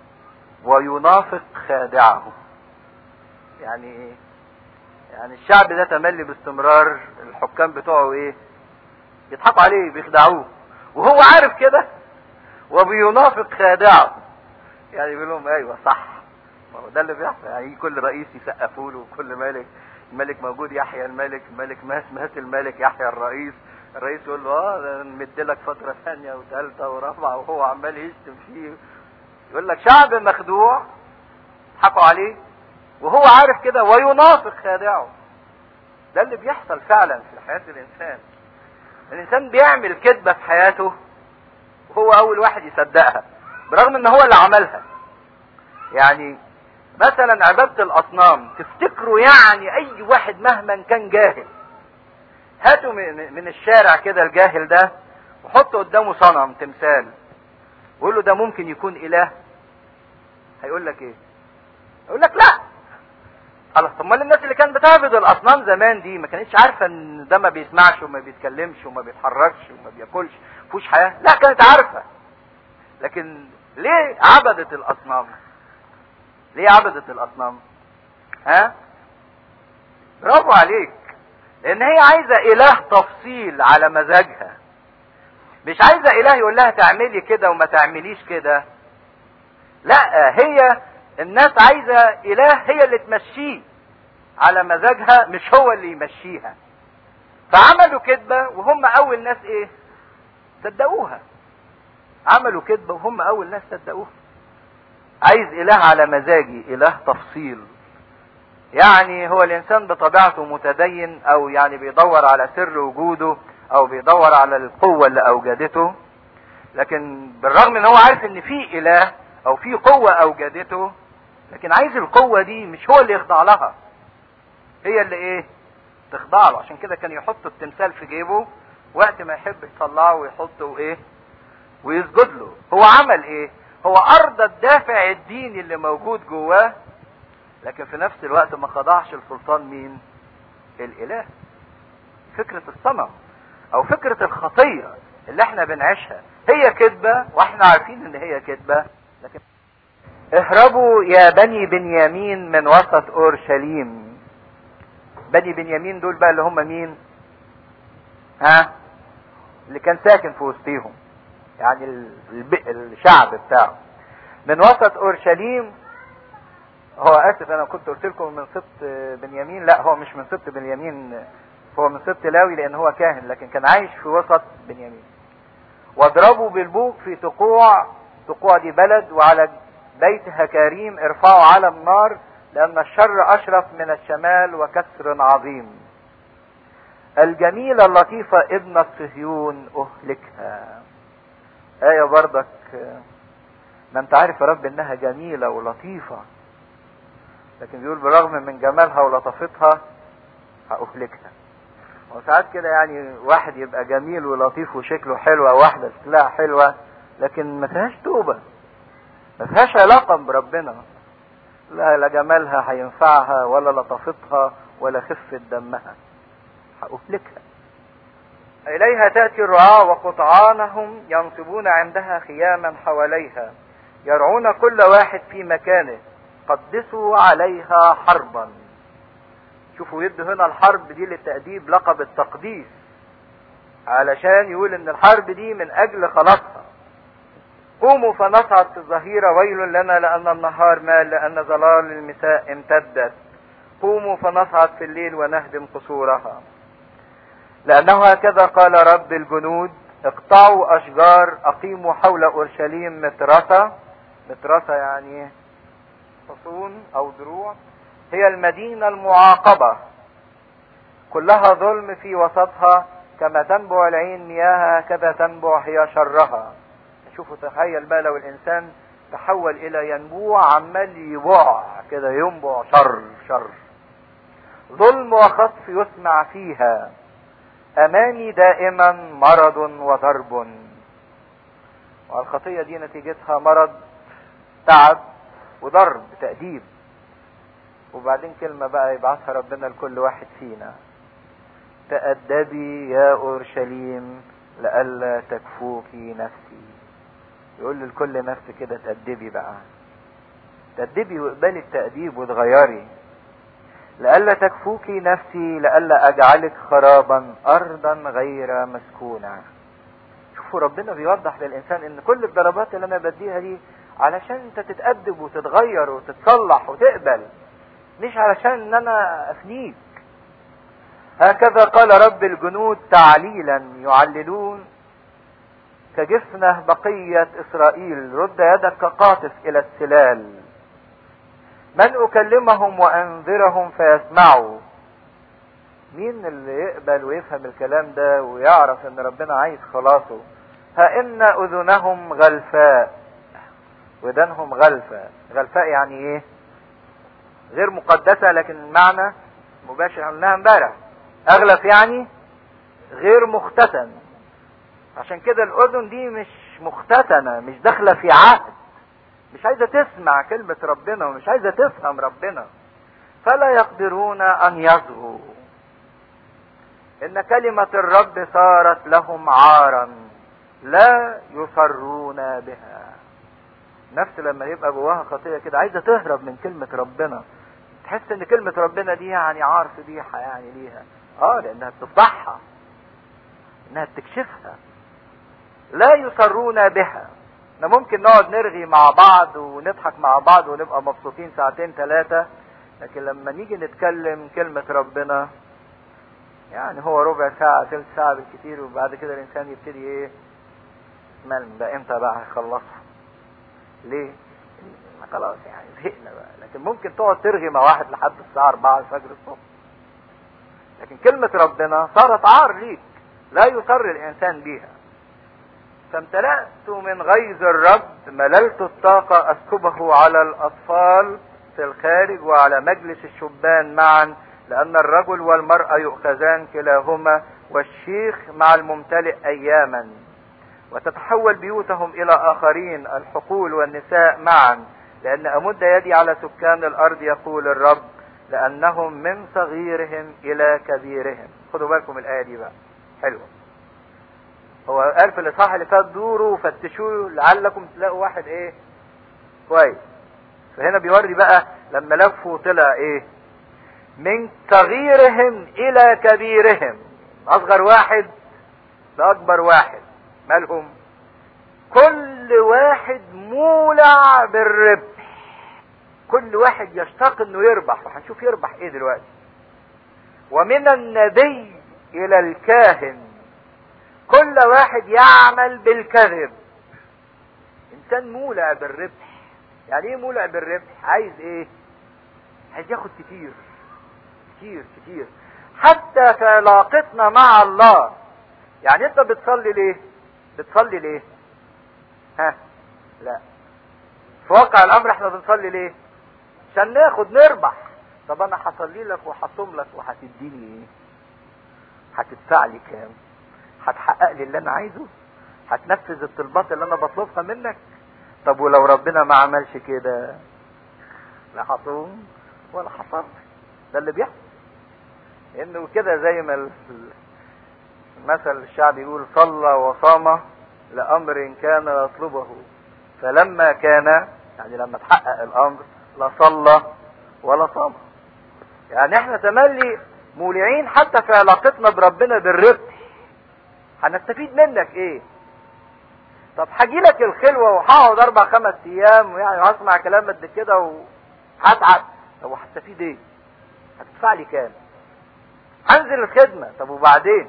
[SPEAKER 1] وينافق خادعه يعني ايه يعني الشعب ده تملي باستمرار الحكام بتوعه ايه يضحكوا عليه بيخدعوه وهو عارف كده وبينافق خادعه يعني بيقول لهم ايوه صح ما هو ده اللي بيحصل يعني كل رئيس يسقفوا له وكل ملك الملك موجود يحيى الملك الملك مات مات الملك يحيى الرئيس الرئيس يقول له اه ده نمد لك فتره ثانيه وثالثه ورابعه وهو عمال يشتم فيه يقول لك شعب مخدوع يضحكوا عليه وهو عارف كده وينافق خادعه ده اللي بيحصل فعلا في حياة الإنسان الإنسان بيعمل كذبة في حياته وهو أول واحد يصدقها برغم إن هو اللي عملها يعني مثلا عبادة الأصنام تفتكروا يعني أي واحد مهما كان جاهل هاتوا من الشارع كده الجاهل ده وحطوا قدامه صنم تمثال وقول له ده ممكن يكون إله هيقول لك إيه؟ يقول لك لا خلاص طب امال الناس اللي كانت بتعبد الاصنام زمان دي ما كانتش عارفه ان ده ما بيسمعش وما بيتكلمش وما بيتحركش وما بياكلش فيهوش حياه لا كانت عارفه لكن ليه عبدت الاصنام ليه عبدت الاصنام ها برافو عليك لان هي عايزه اله تفصيل على مزاجها مش عايزه اله يقول لها تعملي كده وما تعمليش كده لا هي الناس عايزة إله هي اللي تمشيه على مزاجها مش هو اللي يمشيها فعملوا كذبة وهم أول ناس إيه؟ صدقوها عملوا كذبة وهم أول ناس صدقوها عايز اله على مزاجي اله تفصيل يعني هو الانسان بطبيعته متدين او يعني بيدور على سر وجوده او بيدور على القوة اللي اوجدته لكن بالرغم ان هو عارف ان في اله او في قوة اوجدته لكن عايز القوة دي مش هو اللي يخضع لها هي اللي ايه تخضع له عشان كده كان يحط التمثال في جيبه وقت ما يحب يطلعه ويحطه ايه ويسجد له هو عمل ايه هو ارضى الدافع الديني اللي موجود جواه لكن في نفس الوقت ما خضعش لسلطان مين الاله فكرة الصنم او فكرة الخطية اللي احنا بنعيشها هي كذبة واحنا عارفين ان هي كذبة لكن اهربوا يا بني بنيامين من وسط اورشليم بني بنيامين دول بقى اللي هم مين ها اللي كان ساكن في وسطيهم يعني الب... الشعب بتاعه من وسط اورشليم هو اسف انا كنت قلت لكم من سبط بنيامين لا هو مش من سبط بنيامين هو من سبط لاوي لان هو كاهن لكن كان عايش في وسط بنيامين واضربوا بالبوق في تقوع تقوع دي بلد وعلى بيت هكاريم ارفعوا علم نار لان الشر اشرف من الشمال وكسر عظيم الجميلة اللطيفة ابنة صهيون اهلكها آية بردك ما انت عارف يا رب انها جميلة ولطيفة لكن بيقول بالرغم من جمالها ولطافتها هأهلكها وساعات كده يعني واحد يبقى جميل ولطيف وشكله حلو او واحدة شكلها حلوة لكن ما فيهاش توبة ما فيهاش علاقة بربنا لا لا جمالها هينفعها ولا لطافتها ولا خفة دمها هأهلكها إليها تأتي الرعاة وقطعانهم ينصبون عندها خياما حواليها يرعون كل واحد في مكانه قدسوا عليها حربا شوفوا يد هنا الحرب دي للتأديب لقب التقديس علشان يقول ان الحرب دي من اجل خلاصها قوموا فنصعد في الظهيرة ويل لنا لأن النهار مال لأن ظلال المساء امتدت قوموا فنصعد في الليل ونهدم قصورها لأنه هكذا قال رب الجنود اقطعوا أشجار أقيموا حول أورشليم مترسة مترسة يعني حصون أو دروع هي المدينة المعاقبة كلها ظلم في وسطها كما تنبع العين مياهها كذا تنبع هي شرها شوفوا تخيل بقى لو الإنسان تحول إلى ينبوع عمال يبوع كده ينبع شر شر ظلم وخطف يسمع فيها امامي دائما مرض وضرب والخطية دي نتيجتها مرض تعب وضرب تأديب وبعدين كلمة بقى يبعثها ربنا لكل واحد فينا تأدبي يا أورشليم لئلا تكفوكي نفسي يقول لكل نفس كده تأدبي بقى تأدبي واقبلي التأديب وتغيري لئلا تكفوكي نفسي لئلا اجعلك خرابا ارضا غير مسكونة شوفوا ربنا بيوضح للانسان ان كل الضربات اللي انا بديها دي علشان انت تتأدب وتتغير وتتصلح وتقبل مش علشان ان انا افنيك هكذا قال رب الجنود تعليلا يعللون كجفنة بقية اسرائيل رد يدك كقاطف الى السلال من اكلمهم وانذرهم فيسمعوا مين اللي يقبل ويفهم الكلام ده ويعرف ان ربنا عايز خلاصه ها ان اذنهم غلفاء ودانهم غلفة غلفاء يعني ايه غير مقدسة لكن المعنى مباشر قلناها امبارح اغلف يعني غير مختتن عشان كده الاذن دي مش مختتنة مش داخلة في عهد مش عايزة تسمع كلمة ربنا ومش عايزة تفهم ربنا فلا يقدرون ان يصغوا ان كلمة الرب صارت لهم عارا لا يصرون بها نفس لما يبقى جواها خطية كده عايزة تهرب من كلمة ربنا تحس ان كلمة ربنا دي يعني عار فضيحة يعني ليها اه لانها بتفضحها انها بتكشفها لا يصرون بها احنا ممكن نقعد نرغي مع بعض ونضحك مع بعض ونبقى مبسوطين ساعتين ثلاثة لكن لما نيجي نتكلم كلمة ربنا يعني هو ربع ساعة ثلث ساعة بالكثير وبعد كده الإنسان يبتدي إيه مال ده إمتى بقى هيخلصها ليه خلاص يعني زهقنا بقى لكن ممكن تقعد ترغي مع واحد لحد الساعة 4 الفجر الصبح لكن كلمة ربنا صارت عار ليك لا يصر الإنسان بيها فامتلأت من غيظ الرب مللت الطاقة أسكبه على الأطفال في الخارج وعلى مجلس الشبان معا لأن الرجل والمرأة يؤخذان كلاهما والشيخ مع الممتلئ أياما وتتحول بيوتهم إلى آخرين الحقول والنساء معا لأن أمد يدي على سكان الأرض يقول الرب لأنهم من صغيرهم إلى كبيرهم خدوا بالكم الآية دي بقى حلوة هو قال في الإصحاح اللي فات دوروا وفتشوا لعلكم تلاقوا واحد إيه كويس فهنا بيوري بقى لما لفوا طلع إيه من صغيرهم إلى كبيرهم أصغر واحد لأكبر واحد مالهم كل واحد مولع بالربح كل واحد يشتاق انه يربح وهنشوف يربح ايه دلوقتي ومن النبي الى الكاهن كل واحد يعمل بالكذب انسان مولع بالربح يعني ايه مولع بالربح عايز ايه عايز ياخد كتير كتير كتير حتى في علاقتنا مع الله يعني انت بتصلي ليه بتصلي ليه ها لا في واقع الامر احنا بنصلي ليه عشان ناخد نربح طب انا هصلي لك وهصوم لك وهتديني ايه هتدفع لي كام هتحقق لي اللي انا عايزه هتنفذ الطلبات اللي انا بطلبها منك طب ولو ربنا ما عملش كده لا هصوم ولا هصلي ده اللي بيحصل انه كده زي ما المثل الشعب يقول صلى وصام لامر كان يطلبه فلما كان يعني لما تحقق الامر لا صلى ولا صام يعني احنا تملي مولعين حتى في علاقتنا بربنا بالربح هنستفيد منك ايه طب هاجي لك الخلوه وهقعد اربع خمس ايام يعني وهسمع كلام قد كده وهتعب طب وهستفيد ايه هتدفع لي كام هنزل الخدمه طب وبعدين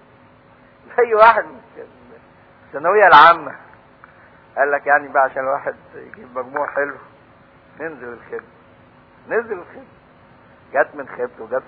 [SPEAKER 1] زي واحد الثانويه العامه قال لك يعني بقى عشان الواحد يجيب مجموع حلو ننزل الخدمه نزل الخدمه جت من خدمته جاب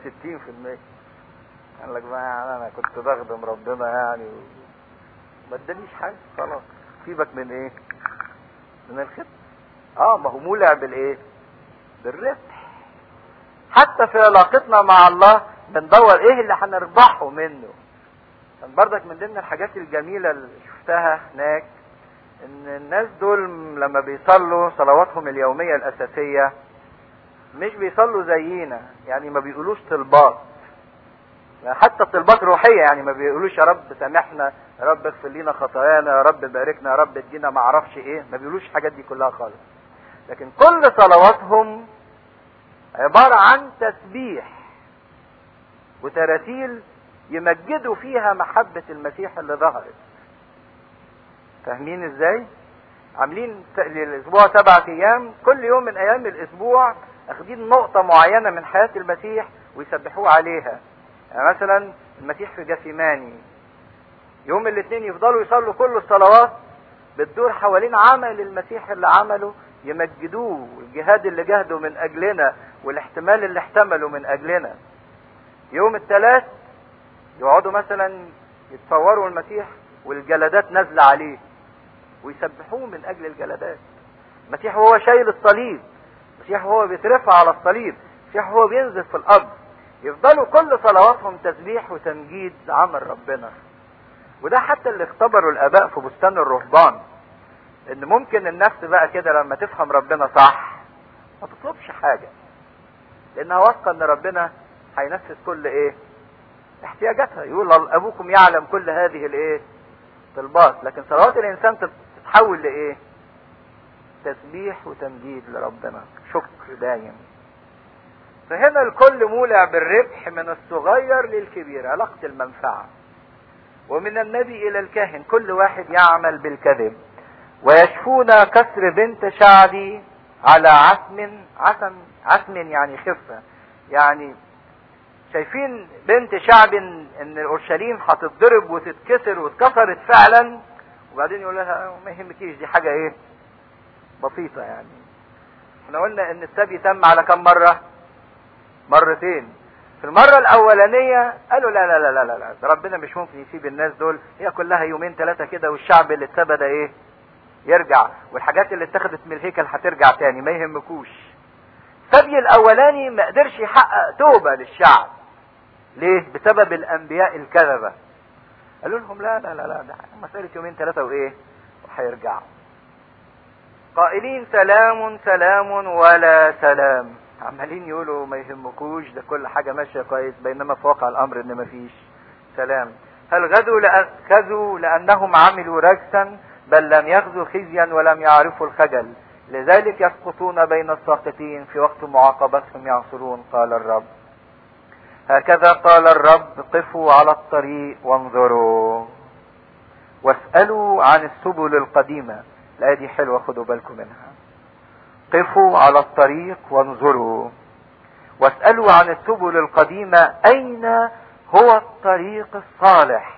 [SPEAKER 1] 60% قال لك بقى يعني انا كنت بخدم ربنا يعني ما ادانيش حاجه خلاص سيبك من ايه من الخدمه اه ما هو مولع بالايه بالربح حتى في علاقتنا مع الله بندور ايه اللي هنربحه منه كان بردك من ضمن الحاجات الجميله اللي شفتها هناك ان الناس دول لما بيصلوا صلواتهم اليوميه الاساسيه مش بيصلوا زينا يعني ما بيقولوش طلبات يعني حتى الطلبات روحيه يعني ما بيقولوش يا رب سامحنا يا رب اغفر لنا خطايانا يا رب باركنا يا رب ادينا ما اعرفش ايه ما بيقولوش الحاجات دي كلها خالص لكن كل صلواتهم عباره عن تسبيح وتراتيل يمجدوا فيها محبة المسيح اللي ظهرت فاهمين ازاي عاملين الاسبوع سبعة ايام كل يوم من ايام الاسبوع اخدين نقطة معينة من حياة المسيح ويسبحوه عليها يعني مثلا المسيح في جثيماني يوم الاثنين يفضلوا يصلوا كل الصلوات بتدور حوالين عمل المسيح اللي عمله يمجدوه الجهاد اللي جهده من اجلنا والاحتمال اللي احتمله من اجلنا يوم الثلاث يقعدوا مثلا يتصوروا المسيح والجلدات نازلة عليه ويسبحوه من اجل الجلدات المسيح وهو شايل الصليب المسيح وهو بيترفع على الصليب المسيح وهو بينزل في الارض يفضلوا كل صلواتهم تسبيح وتمجيد عمل ربنا وده حتى اللي اختبروا الاباء في بستان الرهبان ان ممكن النفس بقى كده لما تفهم ربنا صح ما تطلبش حاجه لانها واثقه ان ربنا هينفذ كل ايه احتياجاتها يقول ابوكم يعلم كل هذه الايه طلبات لكن صلوات الانسان تتحول لايه تسبيح وتمجيد لربنا شكر دايم فهنا الكل مولع بالربح من الصغير للكبير علاقة المنفعة ومن النبي إلى الكاهن كل واحد يعمل بالكذب ويشفون كسر بنت شعبي على عسم عسم عسم يعني خفة يعني شايفين بنت شعب ان اورشليم هتتضرب وتتكسر واتكسرت فعلا وبعدين يقول لها ما يهمكيش دي حاجه ايه بسيطه يعني احنا قلنا ان السبي تم على كم مرة مرتين في المرة الاولانية قالوا لا لا لا لا لا, لا. ربنا مش ممكن يسيب الناس دول هي كلها يومين ثلاثة كده والشعب اللي اتسبى ده ايه يرجع والحاجات اللي اتخذت من الهيكل هترجع تاني ما يهمكوش السبي الاولاني ما قدرش يحقق توبة للشعب ليه بسبب الانبياء الكذبة قالوا لهم لا لا لا لا ده مسألة يومين ثلاثة وايه وهيرجعوا قائلين سلام سلام ولا سلام عمالين يقولوا ما يهمكوش ده كل حاجة ماشية كويس بينما في واقع الامر ان مفيش سلام هل غزوا لأن غزوا لانهم عملوا رجسا بل لم يغزوا خزيا ولم يعرفوا الخجل لذلك يسقطون بين الساقطين في وقت معاقبتهم يعصرون قال الرب هكذا قال الرب قفوا على الطريق وانظروا واسألوا عن السبل القديمة الآية دي حلوة خدوا بالكم منها قفوا على الطريق وانظروا واسألوا عن السبل القديمة أين هو الطريق الصالح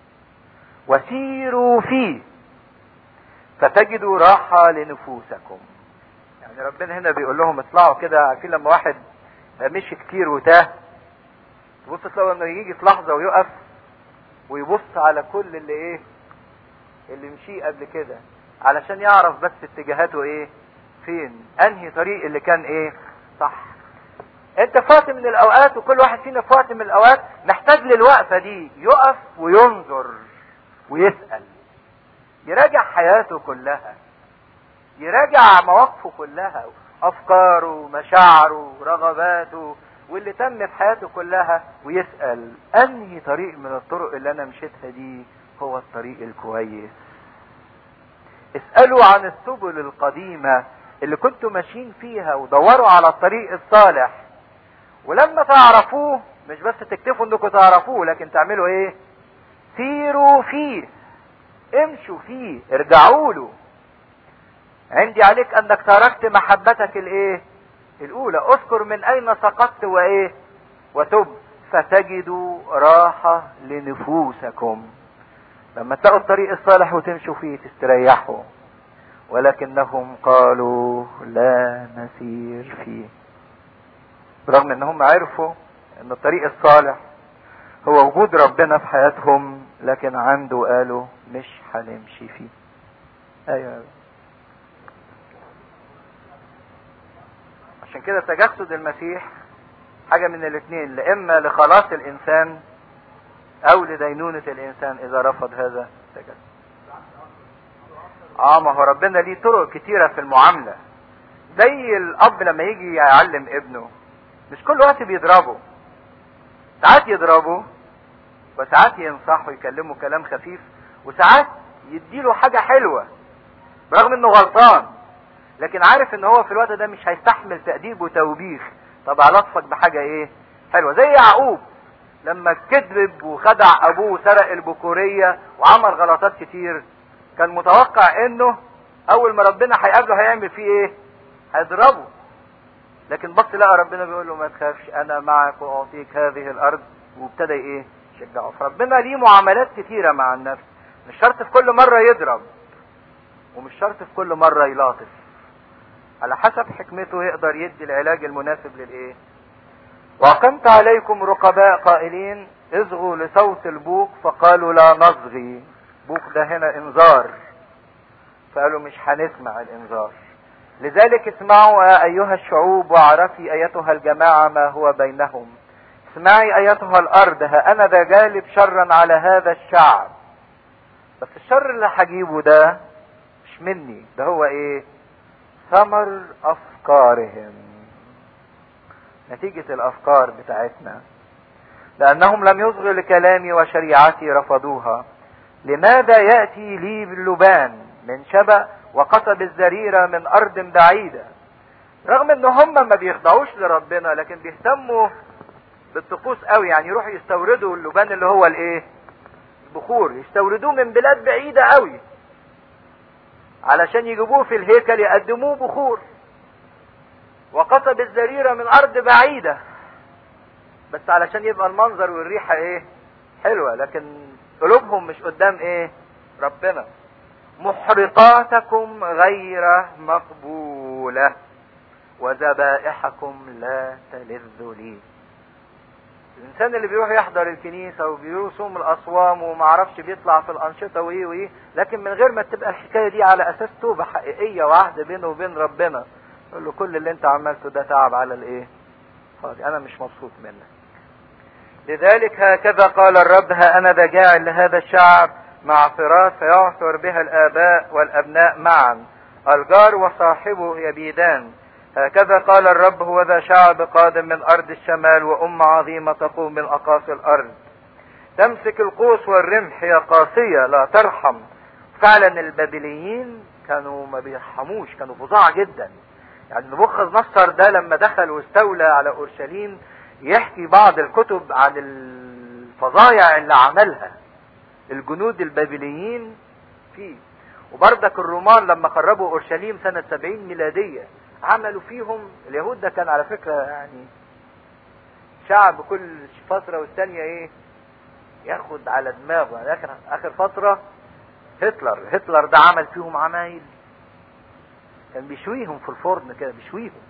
[SPEAKER 1] وسيروا فيه فتجدوا راحة لنفوسكم يعني ربنا هنا بيقول لهم اطلعوا كده عارفين لما واحد مشي كتير وتاه تبص تلاقوا انه يجي في لحظة ويقف ويبص على كل اللي ايه اللي مشيه قبل كده علشان يعرف بس اتجاهاته ايه فين انهي طريق اللي كان ايه صح انت في وقت من الاوقات وكل واحد فينا في وقت من الاوقات محتاج للوقفة دي يقف وينظر ويسأل يراجع حياته كلها يراجع مواقفه كلها افكاره مشاعره رغباته واللي تم في حياته كلها ويسأل انهي طريق من الطرق اللي انا مشيتها دي هو الطريق الكويس اسألوا عن السبل القديمة اللي كنتوا ماشيين فيها ودوروا على الطريق الصالح ولما تعرفوه مش بس تكتفوا انكم تعرفوه لكن تعملوا ايه سيروا فيه امشوا فيه ارجعوا له عندي عليك انك تركت محبتك الايه الاولى اذكر من اين سقطت وايه وتب فتجدوا راحة لنفوسكم لما تلاقوا الطريق الصالح وتمشوا فيه تستريحوا ولكنهم قالوا لا نسير فيه رغم انهم عرفوا ان الطريق الصالح هو وجود ربنا في حياتهم لكن عنده قالوا مش هنمشي فيه ايوه عشان كده تجسد المسيح حاجة من الاثنين لاما لخلاص الانسان او لدينونة الانسان اذا رفض هذا التجسد اه ما هو ربنا ليه طرق كتيرة في المعاملة زي الاب لما يجي يعلم ابنه مش كل وقت بيضربه ساعات يضربه وساعات ينصحه ويكلمه كلام خفيف وساعات يديله حاجة حلوة برغم انه غلطان لكن عارف ان هو في الوقت ده مش هيستحمل تأديب وتوبيخ طب لطفك بحاجة ايه حلوة زي يعقوب لما كذب وخدع ابوه وسرق البكورية وعمل غلطات كتير كان متوقع انه اول ما ربنا هيقابله هيعمل فيه ايه هيضربه لكن بص لقى ربنا بيقول له ما تخافش انا معك واعطيك هذه الارض وابتدى ايه يشجعه فربنا ليه معاملات كتيرة مع النفس مش شرط في كل مرة يضرب ومش شرط في كل مرة يلاطف على حسب حكمته يقدر يدي العلاج المناسب للايه وأقمت عليكم رقباء قائلين اصغوا لصوت البوق فقالوا لا نصغي بوق ده هنا انذار فقالوا مش هنسمع الانذار لذلك اسمعوا ايها الشعوب واعرفي ايتها الجماعة ما هو بينهم اسمعي ايتها الارض ها انا ذا جالب شرا على هذا الشعب بس الشر اللي هجيبه ده مش مني ده هو ايه ثمر افكارهم نتيجة الافكار بتاعتنا لانهم لم يصغوا لكلامي وشريعتي رفضوها لماذا يأتي لي باللبان من شبأ وقصب الزريرة من ارض بعيدة رغم ان هم ما بيخضعوش لربنا لكن بيهتموا بالطقوس قوي يعني يروحوا يستوردوا اللبان اللي هو الايه البخور يستوردوه من بلاد بعيدة قوي علشان يجيبوه في الهيكل يقدموه بخور وقصب الزريرة من ارض بعيدة بس علشان يبقى المنظر والريحة ايه حلوة لكن قلوبهم مش قدام ايه ربنا محرقاتكم غير مقبولة وذبائحكم لا تلذ لي الانسان اللي بيروح يحضر الكنيسة وبيروح يصوم الاصوام وما عرفش بيطلع في الانشطة وايه وايه لكن من غير ما تبقى الحكاية دي على اساس توبة حقيقية وعهد بينه وبين ربنا يقول له كل اللي انت عملته ده تعب على الايه فاضي انا مش مبسوط منك لذلك هكذا قال الرب ها انا ذا جاعل لهذا الشعب معصرات فيعثر بها الاباء والابناء معا الجار وصاحبه يبيدان هكذا قال الرب هو ذا شعب قادم من ارض الشمال وامة عظيمة تقوم من اقاصي الارض تمسك القوس والرمح هي قاسية لا ترحم فعلا البابليين كانوا ما بيرحموش كانوا فظاع جدا يعني نبوخذ نصر ده لما دخل واستولى على اورشليم يحكي بعض الكتب عن الفظايع اللي عملها الجنود البابليين فيه وبردك الرومان لما قربوا اورشليم سنة 70 ميلادية عملوا فيهم اليهود ده كان على فكرة يعني شعب كل فترة والثانية ايه ياخد على دماغه يعني اخر اخر فترة هتلر هتلر ده عمل فيهم عمايل كان بيشويهم في الفرن كده بيشويهم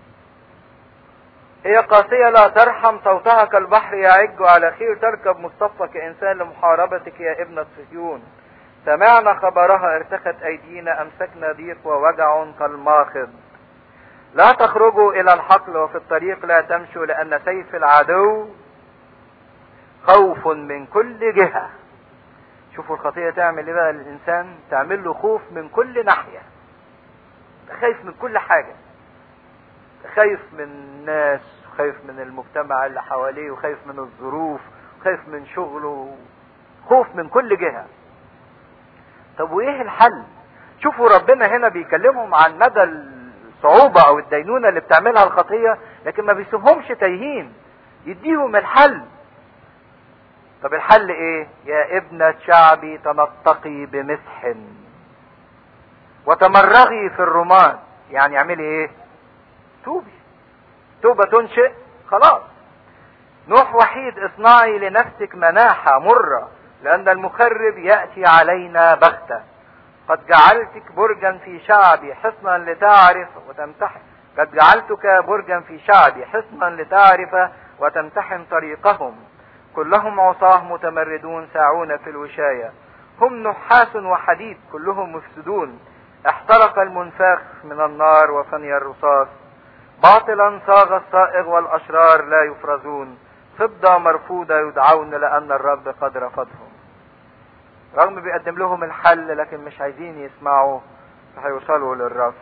[SPEAKER 1] هي قاسية لا ترحم صوتها كالبحر يعج على خير تركب مصطفى كإنسان لمحاربتك يا ابنة صهيون سمعنا خبرها ارتخت أيدينا أمسكنا ضيق ووجع كالماخض لا تخرجوا إلى الحقل وفي الطريق لا تمشوا لأن سيف العدو خوف من كل جهة شوفوا الخطية تعمل ايه بقى للإنسان تعمل له خوف من كل ناحية خايف من كل حاجة خايف من الناس وخايف من المجتمع اللي حواليه وخايف من الظروف وخايف من شغله خوف من كل جهة طب وايه الحل شوفوا ربنا هنا بيكلمهم عن مدى الصعوبة او الدينونة اللي بتعملها الخطية لكن ما بيسيبهمش تايهين يديهم الحل طب الحل ايه يا ابنة شعبي تنطقي بمسح وتمرغي في الرمان يعني اعملي ايه توبي توبة تنشئ خلاص نوح وحيد اصنعي لنفسك مناحة مرة لأن المخرب يأتي علينا بغتة قد جعلتك برجا في شعبي حصنا لتعرف وتمتحن قد جعلتك برجا في شعبي حصنا لتعرف وتمتحن طريقهم كلهم عصاه متمردون ساعون في الوشاية هم نحاس وحديد كلهم مفسدون احترق المنفاخ من النار وفني الرصاص باطلا صاغ الصائغ والاشرار لا يفرزون فضة مرفوضة يدعون لان الرب قد رفضهم رغم بيقدم لهم الحل لكن مش عايزين يسمعوا فهيوصلوا للرفض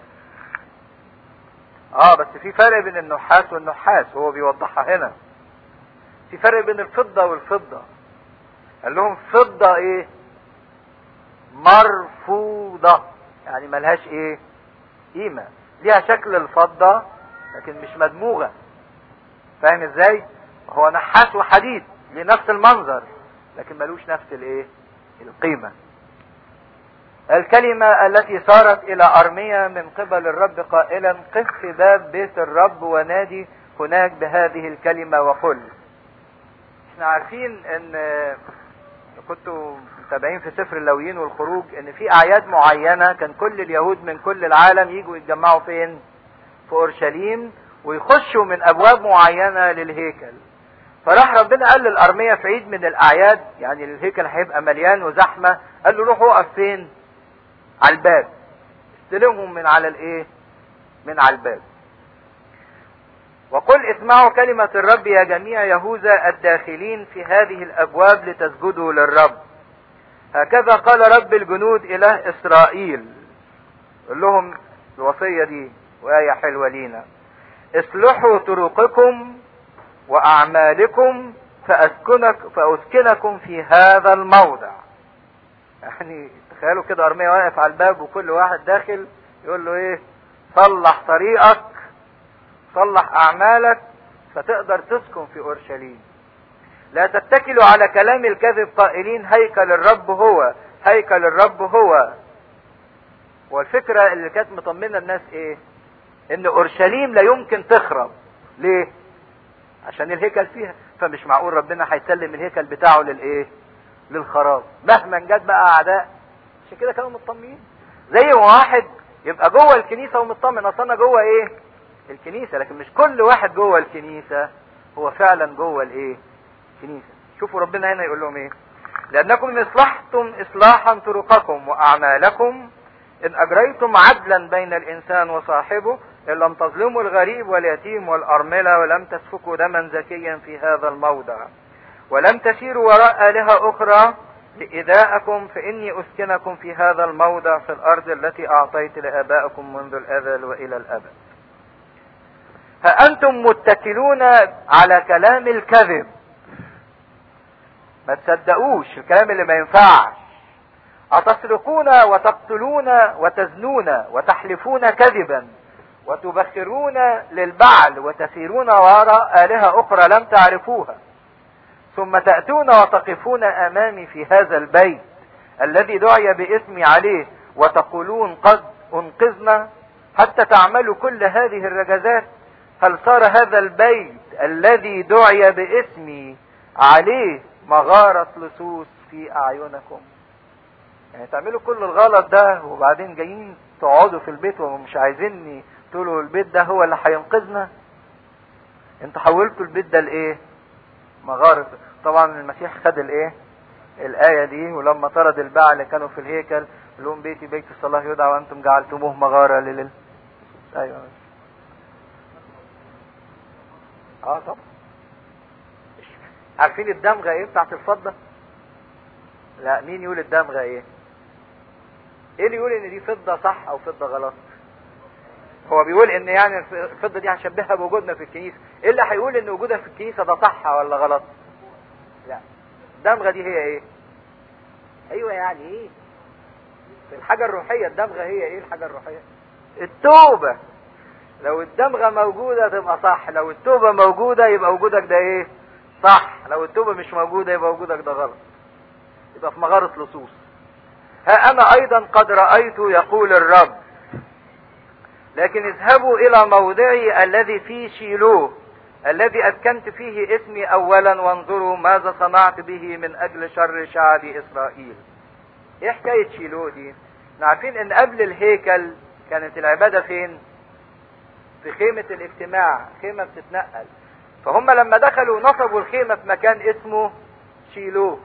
[SPEAKER 1] اه بس في فرق بين النحاس والنحاس هو بيوضحها هنا في فرق بين الفضة والفضة قال لهم فضة ايه مرفوضة يعني ملهاش ايه قيمة ليها شكل الفضة لكن مش مدموغة فاهم ازاي هو نحاس وحديد لنفس المنظر لكن ملوش نفس الايه القيمة الكلمة التي صارت الى ارمية من قبل الرب قائلا قف في باب بيت الرب ونادي هناك بهذه الكلمة وقل احنا عارفين ان كنتوا متابعين في سفر اللويين والخروج ان في اعياد معينة كان كل اليهود من كل العالم يجوا يتجمعوا فين في اورشليم ويخشوا من ابواب معينة للهيكل فراح ربنا قال للارمية في عيد من الاعياد يعني الهيكل هيبقى مليان وزحمة قال له روح اقف فين على الباب استلمهم من على الايه من على الباب وقل اسمعوا كلمة الرب يا جميع يهوذا الداخلين في هذه الابواب لتسجدوا للرب هكذا قال رب الجنود اله اسرائيل قل لهم الوصية دي وآية حلوة لينا اصلحوا طرقكم واعمالكم فاسكنك فاسكنكم في هذا الموضع يعني تخيلوا كده ارمية واقف على الباب وكل واحد داخل يقول له ايه صلح طريقك صلح اعمالك فتقدر تسكن في اورشليم لا تتكلوا على كلام الكذب قائلين هيكل الرب هو هيكل الرب هو والفكرة اللي كانت مطمنة الناس ايه ان اورشليم لا يمكن تخرب ليه عشان الهيكل فيها فمش معقول ربنا هيسلم الهيكل بتاعه للايه للخراب مهما جت بقى اعداء عشان كده كانوا مطمئين زي ما واحد يبقى جوه الكنيسه ومطمن اصل انا جوه ايه الكنيسة لكن مش كل واحد جوه الكنيسة هو فعلا جوه الايه الكنيسة شوفوا ربنا هنا يقول لهم ايه لأنكم إصلحتم إصلاحا طرقكم وأعمالكم إن أجريتم عدلا بين الإنسان وصاحبه إن لم تظلموا الغريب واليتيم والأرملة ولم تسفكوا دما زكيا في هذا الموضع ولم تسيروا وراء آلهة أخرى لإذاءكم فإني أسكنكم في هذا الموضع في الأرض التي أعطيت لآبائكم منذ الأزل وإلى الأبد ها أنتم متكلون على كلام الكذب ما تصدقوش الكلام اللي ما ينفعش أتسرقون وتقتلون وتزنون وتحلفون كذبا وتبخرون للبعل وتسيرون وراء آلهة أخرى لم تعرفوها ثم تأتون وتقفون أمامي في هذا البيت الذي دعي باسمي عليه وتقولون قد أنقذنا حتى تعملوا كل هذه الرجزات هل صار هذا البيت الذي دعي باسمي عليه مغارة لصوص في أعينكم يعني تعملوا كل الغلط ده وبعدين جايين تقعدوا في البيت ومش عايزيني تقولوا البيت ده هو اللي هينقذنا انتوا حولتوا البيت ده لايه مغارة طبعا المسيح خد الايه الآية دي ولما طرد الباعة اللي كانوا في الهيكل لهم بيتي بيت الصلاة يدعى وأنتم جعلتموه مغارة للل أيوة اه طبعا عارفين الدمغة ايه بتاعت الفضة لا مين يقول الدمغة ايه ايه اللي يقول ان دي فضة صح او فضة غلط هو بيقول ان يعني الفضة دي هنشبهها بوجودنا في الكنيسة ايه اللي هيقول ان وجودها في الكنيسة ده صح ولا غلط لا الدمغة دي هي ايه ايوه يعني ايه في الحاجة الروحية الدمغة هي ايه الحاجة الروحية التوبة لو الدمغة موجودة تبقى صح لو التوبة موجودة يبقى وجودك ده ايه صح لو التوبة مش موجودة يبقى وجودك ده غلط يبقى في مغارة لصوص ها انا ايضا قد رأيت يقول الرب لكن اذهبوا الى موضعي الذي في شيلوه الذي اسكنت فيه اسمي اولا وانظروا ماذا صنعت به من اجل شر شعب اسرائيل ايه حكاية شيلوه دي عارفين ان قبل الهيكل كانت العبادة فين في خيمة الاجتماع خيمة بتتنقل فهم لما دخلوا نصبوا الخيمة في مكان اسمه شيلوه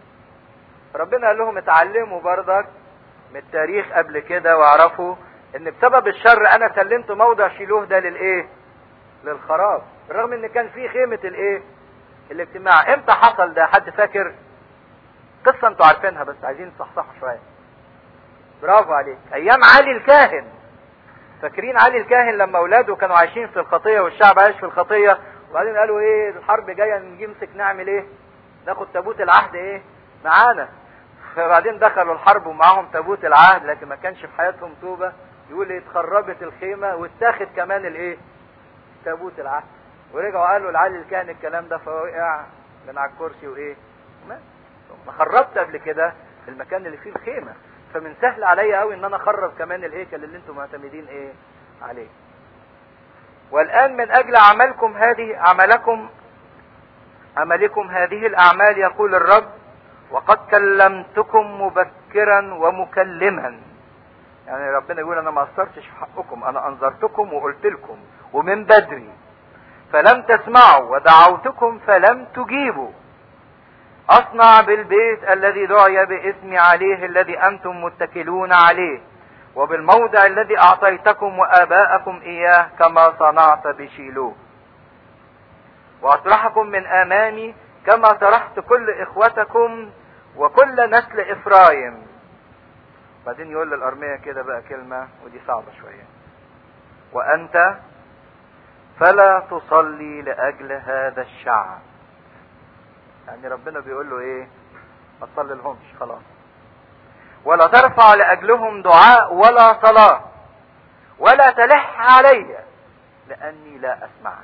[SPEAKER 1] ربنا قال لهم اتعلموا برضك من التاريخ قبل كده واعرفوا ان بسبب الشر انا سلمت موضع شيلوه ده للايه للخراب رغم ان كان في خيمة الايه الاجتماع امتى حصل ده حد فاكر قصة انتوا عارفينها بس عايزين تصحصحوا شوية برافو عليك ايام علي الكاهن فاكرين علي الكاهن لما اولاده كانوا عايشين في الخطية والشعب عايش في الخطية وبعدين قالوا ايه الحرب جاية نجي نمسك نعمل ايه ناخد تابوت العهد ايه معانا فبعدين دخلوا الحرب ومعاهم تابوت العهد لكن ما كانش في حياتهم توبة يقول ايه اتخربت الخيمة واتاخد كمان الايه تابوت العهد ورجعوا قالوا لعلي الكاهن الكلام ده فوقع من على الكرسي وايه ما خربت قبل كده المكان اللي فيه الخيمة فمن سهل عليا قوي ان انا اخرب كمان الهيكل اللي انتم معتمدين ايه عليه والان من اجل عملكم هذه عملكم عملكم هذه الاعمال يقول الرب وقد كلمتكم مبكرا ومكلما يعني ربنا يقول انا ما قصرتش في حقكم انا انذرتكم وقلت لكم ومن بدري فلم تسمعوا ودعوتكم فلم تجيبوا اصنع بالبيت الذي دعي باسمي عليه الذي انتم متكلون عليه وبالموضع الذي اعطيتكم واباءكم اياه كما صنعت بشيلوه واطرحكم من امامي كما طرحت كل اخوتكم وكل نسل افرايم بعدين يقول للارميه كده بقى كلمه ودي صعبه شويه وانت فلا تصلي لاجل هذا الشعب يعني ربنا بيقول له ايه ما تصلي لهمش خلاص ولا ترفع لاجلهم دعاء ولا صلاه ولا تلح علي لاني لا اسمعك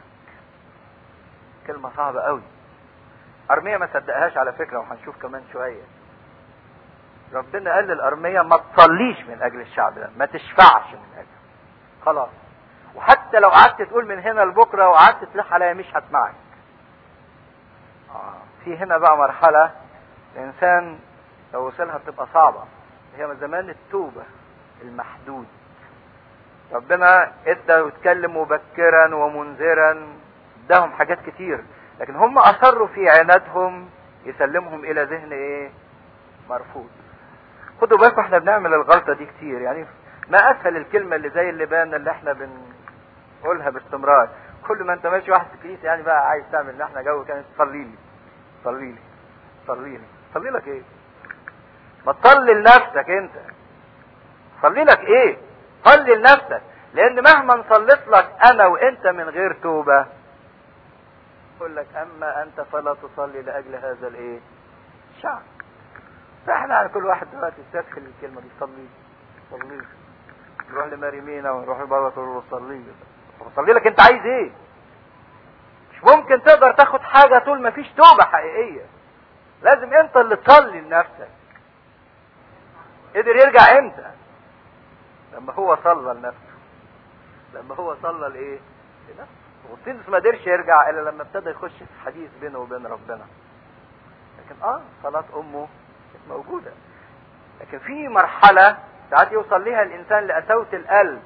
[SPEAKER 1] كلمه صعبه قوي ارميه ما صدقهاش على فكره وهنشوف كمان شويه ربنا قال للارميه ما تصليش من اجل الشعب ده ما تشفعش من اجله خلاص وحتى لو قعدت تقول من هنا لبكره وقعدت تلح عليا مش هسمعك آه. في هنا بقى مرحله الانسان لو وصلها بتبقى صعبه هي من زمان التوبه المحدود ربنا ادى واتكلم مبكرا ومنذرا اداهم حاجات كتير لكن هم اصروا في عنادهم يسلمهم الى ذهن ايه مرفوض خدوا بالكم احنا بنعمل الغلطه دي كتير يعني ما اسهل الكلمه اللي زي اللبان اللي احنا بنقولها باستمرار كل ما انت ماشي واحد في الكنيسه يعني بقى عايز تعمل ان احنا جو كانت صلي لي صلي لي صلي لي صلي لك ايه ما تصلي لنفسك انت صلي لك ايه صلي لنفسك لان مهما صليت لك انا وانت من غير توبه يقول لك اما انت فلا تصلي لاجل هذا الايه الشعب فاحنا على كل واحد دلوقتي يستدخل الكلمه دي صلي صلي نروح لماريمينا ونروح لبابا تقول له صلي صلي لك انت عايز ايه مش ممكن تقدر تاخد حاجه طول ما فيش توبه حقيقيه لازم انت اللي تصلي لنفسك قدر يرجع امتى لما هو صلى لنفسه لما هو صلى لايه لنفسه اغسطينوس ما قدرش يرجع الا لما ابتدى يخش في حديث بينه وبين ربنا لكن اه صلاة امه كانت موجودة لكن في مرحلة ساعات يوصل ليها الانسان لقساوة القلب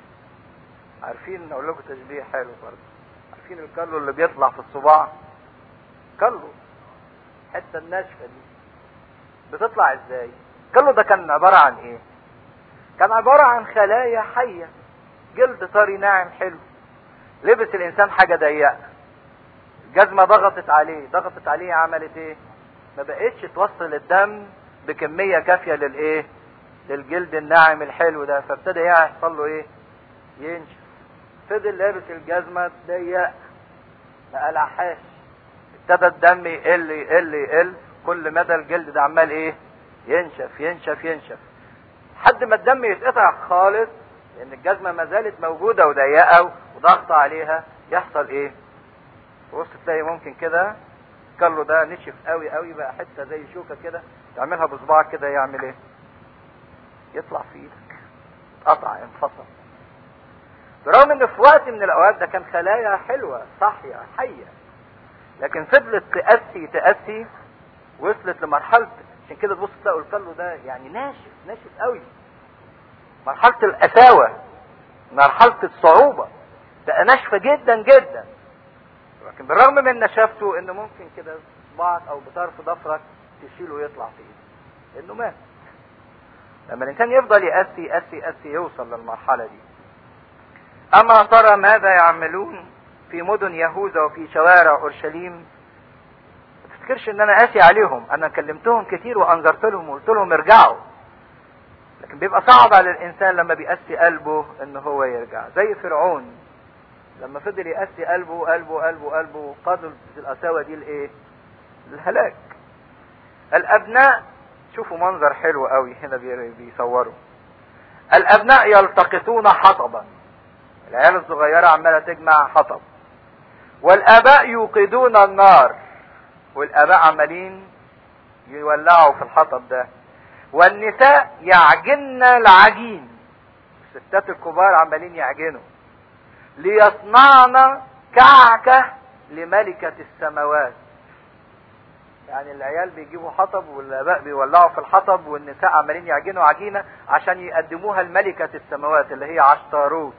[SPEAKER 1] عارفين اقول لكم تشبيه حلو برضه عارفين الكلو اللي بيطلع في الصباع كلو الحته الناشفه دي بتطلع ازاي الكلو ده كان عباره عن ايه كان عباره عن خلايا حيه جلد طري ناعم حلو لبس الانسان حاجه ضيقه الجزمه ضغطت عليه ضغطت عليه عملت ايه ما بقتش توصل الدم بكميه كافيه للايه للجلد الناعم الحلو ده فابتدى يحصل له ايه ينشف فضل لابس الجزمه ضيق ما قلعهاش ابتدى الدم يقل يقل يقل كل مدى الجلد ده عمال ايه ينشف ينشف ينشف لحد ما الدم يتقطع خالص لان الجزمه ما زالت موجوده وضيقه وضغط عليها يحصل ايه بص تلاقي ممكن كده الكلو ده نشف قوي قوي بقى حته زي شوكه كده تعملها بصباعك كده يعمل ايه يطلع في ايدك قطع انفصل برغم ان في وقت من الاوقات ده كان خلايا حلوه صاحيه حيه لكن فضلت تأسي تأسي وصلت لمرحلة عشان كده تبص تلاقوا الكلو ده يعني ناشف ناشف قوي مرحلة القساوة مرحلة الصعوبة بقى ناشفة جدا جدا لكن بالرغم من نشافته انه ممكن كده صباعك او بطرف ضفرك تشيله ويطلع في ايدك انه مات لما الانسان يفضل يأسي يأسي يأسي يوصل للمرحلة دي اما ترى ماذا يعملون في مدن يهوذا وفي شوارع اورشليم ما تفتكرش ان انا قاسي عليهم انا كلمتهم كتير وانذرت لهم وقلت لهم ارجعوا لكن بيبقى صعب على الانسان لما بيقسي قلبه ان هو يرجع زي فرعون لما فضل يقسي قلبه قلبه قلبه قلبه قادوا القساوه دي لايه الهلاك الابناء شوفوا منظر حلو قوي هنا بيصوروا الابناء يلتقطون حطبا العيال الصغيره عماله تجمع حطب والاباء يوقدون النار والاباء عمالين يولعوا في الحطب ده والنساء يعجن العجين الستات الكبار عمالين يعجنوا ليصنعن كعكة لملكة السماوات يعني العيال بيجيبوا حطب والاباء بيولعوا في الحطب والنساء عمالين يعجنوا عجينة عشان يقدموها لملكة السماوات اللي هي عشتاروت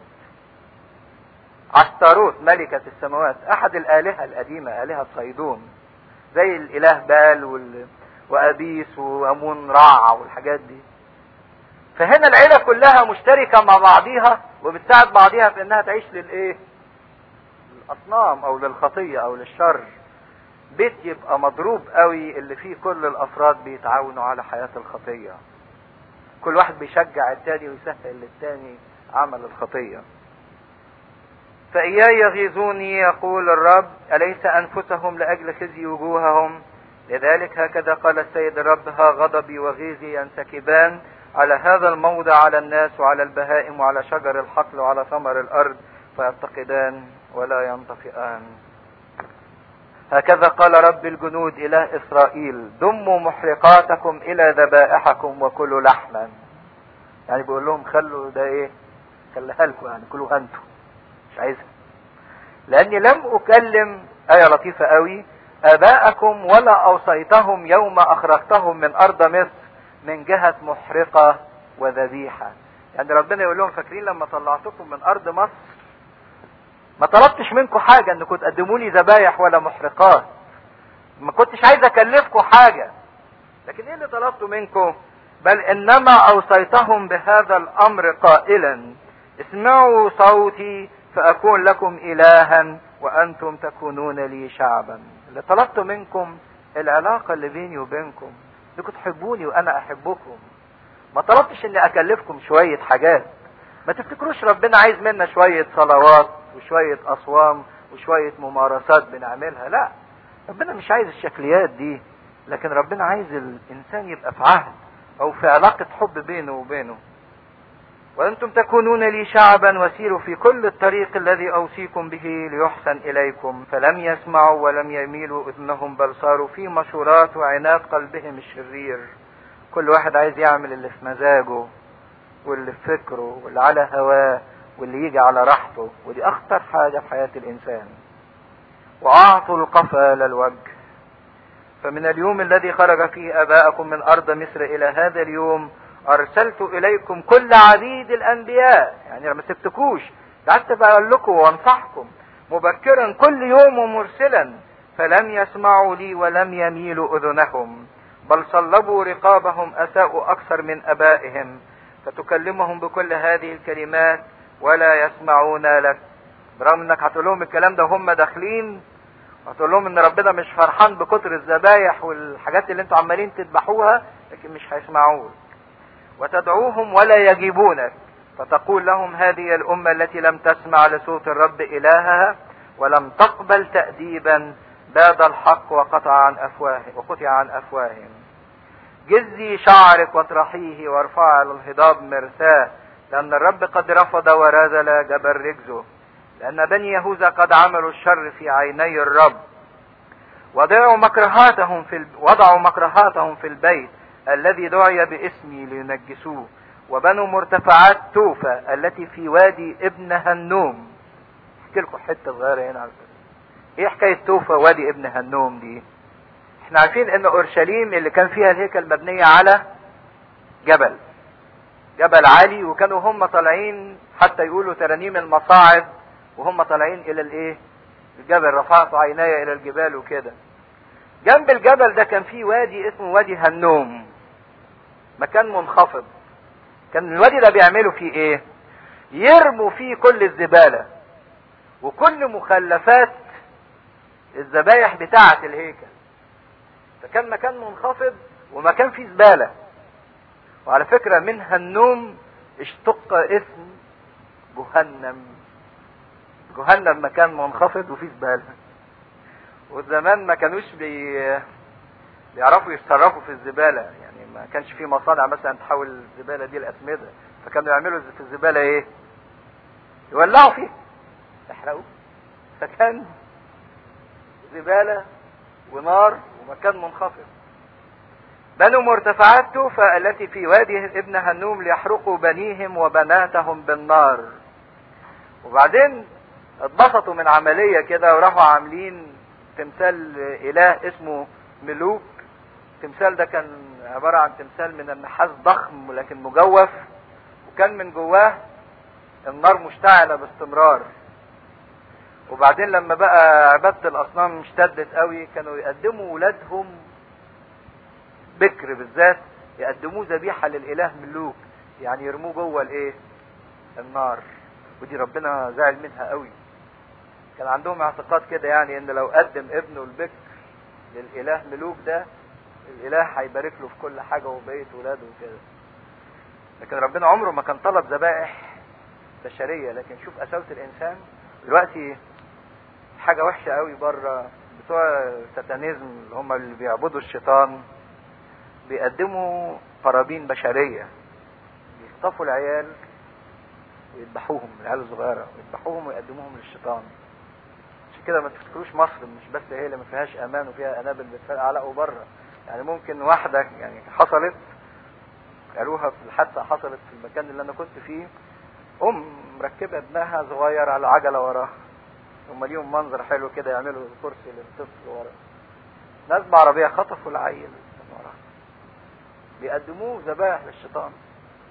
[SPEAKER 1] عشتاروت ملكة السماوات احد الالهة القديمة الهة صيدون زي الاله بال وال... وابيس وامون رع والحاجات دي فهنا العيلة كلها مشتركة مع بعضيها وبتساعد بعضيها في انها تعيش للايه للاصنام او للخطية او للشر بيت يبقى مضروب قوي اللي فيه كل الافراد بيتعاونوا على حياة الخطية كل واحد بيشجع التاني ويسهل للتاني عمل الخطية فإياي يغيظوني يقول الرب أليس أنفسهم لأجل خزي وجوههم لذلك هكذا قال السيد الرب ها غضبي وغيظي ينسكبان على هذا الموضع على الناس وعلى البهائم وعلى شجر الحقل وعلى ثمر الأرض فيتقدان ولا ينطفئان هكذا قال رب الجنود إله إسرائيل دموا محرقاتكم إلى ذبائحكم وكلوا لحما يعني بيقول لهم خلوا ده إيه خليها لكم يعني كلوا أنتم مش عايزها لاني لم اكلم ايه لطيفة قوي اباءكم ولا اوصيتهم يوم اخرجتهم من ارض مصر من جهة محرقة وذبيحة يعني ربنا يقول لهم فاكرين لما طلعتكم من ارض مصر ما طلبتش منكم حاجه انكم تقدموا لي ذبايح ولا محرقات ما كنتش عايز اكلفكم حاجه لكن ايه اللي طلبته منكم بل انما اوصيتهم بهذا الامر قائلا اسمعوا صوتي فاكون لكم الها وانتم تكونون لي شعبا اللي طلبته منكم العلاقه اللي بيني وبينكم انكم تحبوني وانا احبكم ما طلبتش اني اكلفكم شويه حاجات ما تفتكروش ربنا عايز منا شويه صلوات وشويه اصوام وشويه ممارسات بنعملها لا ربنا مش عايز الشكليات دي لكن ربنا عايز الانسان يبقى في عهد او في علاقه حب بينه وبينه وانتم تكونون لي شعبا وسيروا في كل الطريق الذي اوصيكم به ليحسن اليكم فلم يسمعوا ولم يميلوا اذنهم بل صاروا في مشورات وعناد قلبهم الشرير كل واحد عايز يعمل اللي في مزاجه واللي في فكره واللي على هواه واللي يجي على راحته ودي اخطر حاجه في حياه الانسان واعطوا القفا للوجه فمن اليوم الذي خرج فيه اباءكم من ارض مصر الى هذا اليوم ارسلت اليكم كل عبيد الانبياء يعني ما سبتكوش قعدت بقول لكم وانصحكم مبكرا كل يوم ومرسلا فلم يسمعوا لي ولم يميلوا اذنهم بل صلبوا رقابهم اساءوا اكثر من ابائهم فتكلمهم بكل هذه الكلمات ولا يسمعون لك برغم انك هتقول لهم الكلام ده هم داخلين هتقول لهم ان ربنا مش فرحان بكتر الذبايح والحاجات اللي انتوا عمالين تذبحوها لكن مش هيسمعوك وتدعوهم ولا يجيبونك فتقول لهم هذه الأمة التي لم تسمع لصوت الرب إلهها ولم تقبل تأديبا باد الحق وقطع عن أفواههم وقطع عن أفواههم جزي شعرك واطرحيه وارفع على الهضاب مرساه لأن الرب قد رفض ورذل جبل رجزه لأن بني يهوذا قد عملوا الشر في عيني الرب وضعوا مكرهاتهم في ال... وضعوا مكرهاتهم في البيت الذي دعي باسمي لينجسوه وبنوا مرتفعات توفى التي في وادي ابن هنوم احكي لكم حته صغيره هنا على فكره ايه حكايه توفى وادي ابن هنوم دي احنا عارفين ان اورشليم اللي كان فيها الهيكل مبنيه على جبل جبل عالي وكانوا هم طالعين حتى يقولوا ترانيم المصاعد وهم طالعين الى الايه الجبل رفعت عيناي الى الجبال وكده جنب الجبل ده كان فيه وادي اسمه وادي هنوم مكان منخفض كان الوادي ده بيعملوا فيه ايه يرموا فيه كل الزبالة وكل مخلفات الذبايح بتاعة الهيكل فكان مكان منخفض ومكان فيه زبالة وعلى فكرة من هنوم اشتق اسم جهنم جهنم مكان منخفض وفيه زبالة وزمان ما كانوش بي... بيعرفوا يتصرفوا في الزبالة يعني ما كانش في مصانع مثلا تحول الزبالة دي لأسمدة فكانوا يعملوا في الزبالة ايه يولعوا فيه يحرقوا فكان زبالة ونار ومكان منخفض بنوا مرتفعات توفى التي في وادي ابن هنوم ليحرقوا بنيهم وبناتهم بالنار وبعدين اتبسطوا من عملية كده وراحوا عاملين تمثال اله اسمه ملوك التمثال ده كان عبارة عن تمثال من النحاس ضخم لكن مجوف وكان من جواه النار مشتعلة باستمرار وبعدين لما بقى عبادة الأصنام اشتدت قوي كانوا يقدموا ولادهم بكر بالذات يقدموه ذبيحة للإله ملوك يعني يرموه جوه الإيه؟ النار ودي ربنا زعل منها قوي كان عندهم اعتقاد كده يعني ان لو قدم ابنه البكر للاله ملوك ده الاله هيبارك له في كل حاجه وبقيه ولاده وكده لكن ربنا عمره ما كان طلب ذبائح بشريه لكن شوف قساوه الانسان دلوقتي حاجه وحشه قوي بره بتوع الساتانيزم اللي هم اللي بيعبدوا الشيطان بيقدموا قرابين بشريه بيخطفوا العيال ويذبحوهم العيال الصغيره ويذبحوهم ويقدموهم للشيطان عشان كده ما تفتكروش مصر مش بس هي اللي ما فيهاش امان وفيها انابل بتفرقع لا وبره يعني ممكن واحده يعني حصلت قالوها في الحادثه حصلت في المكان اللي انا كنت فيه ام مركبه ابنها صغير على عجله وراه هم ليهم منظر حلو كده يعملوا كرسي للطفل ورا ناس بعربيه خطفوا العيل وراه بيقدموه ذبائح للشيطان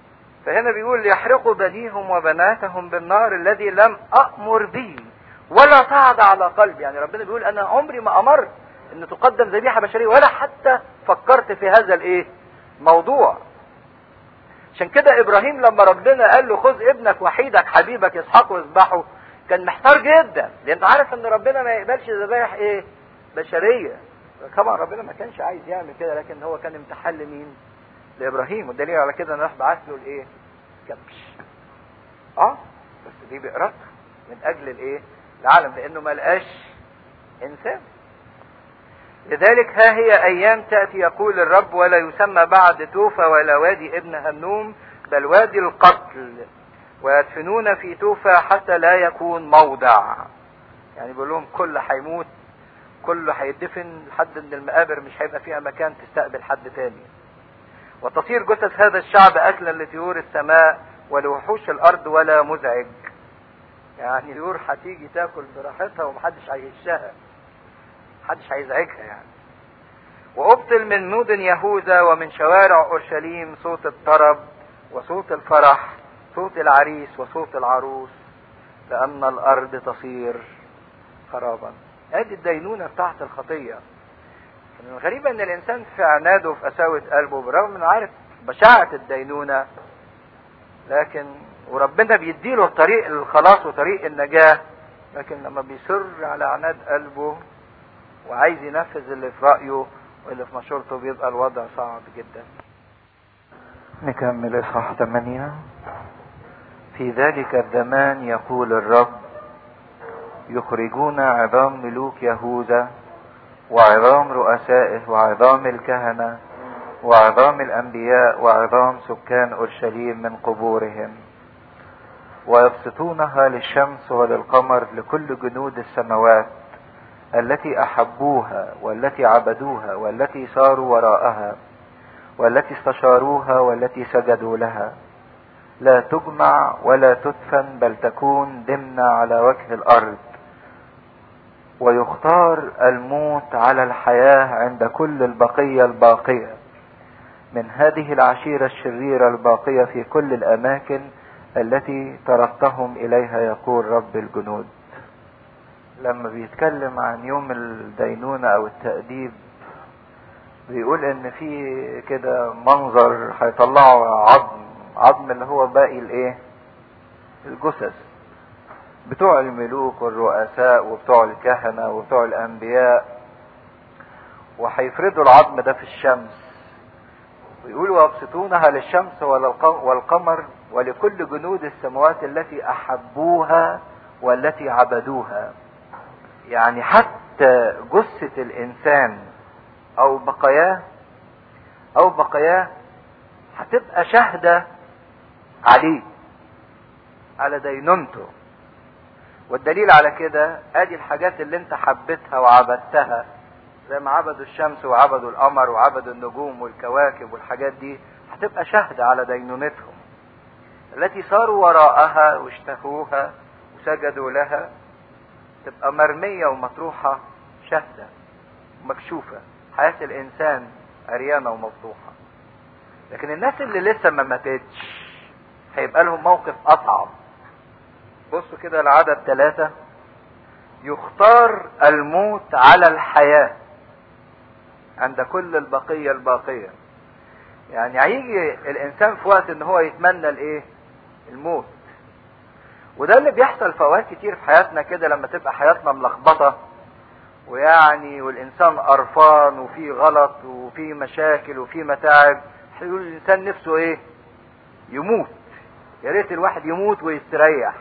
[SPEAKER 1] فهنا بيقول يحرقوا بنيهم وبناتهم بالنار الذي لم أأمر به ولا صعد على قلبي يعني ربنا بيقول أنا عمري ما أمرت أن تقدم ذبيحة بشرية ولا حتى فكرت في هذا الإيه موضوع عشان كده إبراهيم لما ربنا قال له خذ ابنك وحيدك حبيبك إسحاق واذبحه كان محتار جدا لأنه عارف أن ربنا ما يقبلش ذبايح إيه بشرية طبعا ربنا ما كانش عايز يعمل كده لكن هو كان امتحان لمين لابراهيم والدليل على كده انه راح بعت له الايه كبش اه بس دي بإرادته من اجل الايه العالم لانه ما لقاش انسان لذلك ها هي ايام تاتي يقول الرب ولا يسمى بعد توفى ولا وادي ابن هنوم بل وادي القتل ويدفنون في توفى حتى لا يكون موضع يعني بيقول لهم كل هيموت كله هيدفن لحد ان المقابر مش هيبقى فيها مكان تستقبل حد تاني وتصير جثث هذا الشعب اكلا لطيور السماء ولوحوش الارض ولا مزعج يعني طيور هتيجي تاكل براحتها ومحدش هيهشها محدش هيزعجها يعني وابطل من مدن يهوذا ومن شوارع اورشليم صوت الطرب وصوت الفرح صوت العريس وصوت العروس لان الارض تصير خرابا ادي الدينونة بتاعت الخطية الغريبة ان الانسان في عناده في قساوة قلبه برغم انه عارف بشاعة الدينونة لكن وربنا بيديله طريق الخلاص وطريق النجاة لكن لما بيصر على عناد قلبه وعايز ينفذ اللي في رأيه واللي في مشورته بيبقى الوضع صعب جدا نكمل اصحاح 8 في ذلك الزمان يقول الرب يخرجون عظام ملوك يهوذا وعظام رؤسائه وعظام الكهنة وعظام الأنبياء وعظام سكان أورشليم من قبورهم ويبسطونها للشمس وللقمر لكل جنود السماوات التي أحبوها والتي عبدوها والتي ساروا وراءها والتي استشاروها والتي سجدوا لها لا تجمع ولا تدفن بل تكون ضمن على وجه الأرض ويختار الموت على الحياة عند كل البقية الباقية من هذه العشيرة الشريرة الباقية في كل الأماكن التي تركتهم إليها يقول رب الجنود لما بيتكلم عن يوم الدينونة أو التأديب بيقول إن في كده منظر هيطلعوا عظم عظم اللي هو باقي الإيه؟ الجثث بتوع الملوك والرؤساء وبتوع الكهنة وبتوع الأنبياء وهيفردوا العظم ده في الشمس ويقولوا ويبسطونها للشمس والقمر ولكل جنود السماوات التي أحبوها والتي عبدوها يعني حتى جثة الإنسان أو بقاياه أو بقاياه هتبقى شاهدة عليه على دينونته والدليل على كده ادي الحاجات اللي انت حبيتها وعبدتها زي ما عبدوا الشمس وعبدوا القمر وعبدوا النجوم والكواكب والحاجات دي هتبقى شاهدة على دينونتهم التي صاروا وراءها واشتهوها وسجدوا لها تبقى مرمية ومطروحة شاهدة مكشوفة حياة الإنسان عريانة ومفضوحة لكن الناس اللي لسه ما ماتتش هيبقى لهم موقف أصعب بصوا كده العدد ثلاثة يختار الموت على الحياة عند كل البقية الباقية يعني هيجي الانسان في وقت ان هو يتمنى الايه الموت وده اللي بيحصل في اوقات كتير في حياتنا كده لما تبقى حياتنا ملخبطة ويعني والانسان قرفان وفي غلط وفي مشاكل وفي متاعب هيقول الانسان نفسه ايه يموت يا ريت الواحد يموت ويستريح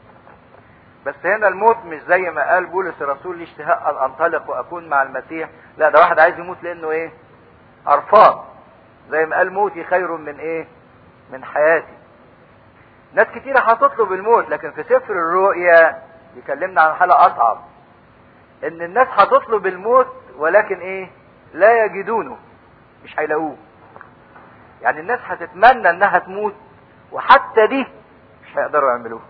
[SPEAKER 1] بس هنا الموت مش زي ما قال بولس الرسول لي اشتهاء ان انطلق واكون مع المسيح لا ده واحد عايز يموت لانه ايه قرفان زي ما قال موتي خير من ايه من حياتي ناس كتيرة هتطلب الموت لكن في سفر الرؤيا يكلمنا عن حالة اصعب ان الناس هتطلب الموت ولكن ايه لا يجدونه مش هيلاقوه يعني الناس هتتمنى انها تموت وحتى دي مش هيقدروا يعملوها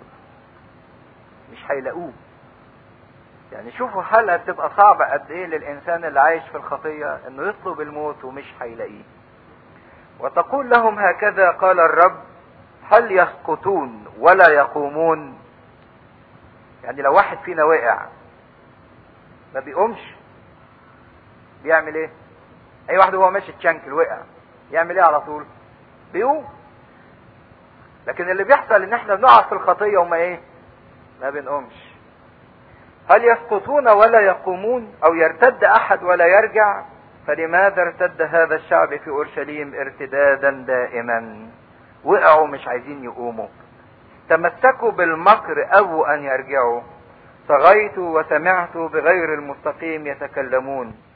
[SPEAKER 1] مش هيلاقوه يعني شوفوا حالة بتبقى صعبة قد ايه للانسان اللي عايش في الخطية انه يطلب الموت ومش هيلاقيه وتقول لهم هكذا قال الرب هل يسقطون ولا يقومون يعني لو واحد فينا وقع ما بيقومش بيعمل ايه اي واحد هو ماشي تشنكل وقع يعمل ايه على طول بيقوم لكن اللي بيحصل ان احنا بنقع في الخطيه وما ايه ما بنقومش هل يسقطون ولا يقومون او يرتد احد ولا يرجع فلماذا ارتد هذا الشعب في اورشليم ارتدادا دائما وقعوا مش عايزين يقوموا تمسكوا بالمكر او ان يرجعوا صغيت وسمعت بغير المستقيم يتكلمون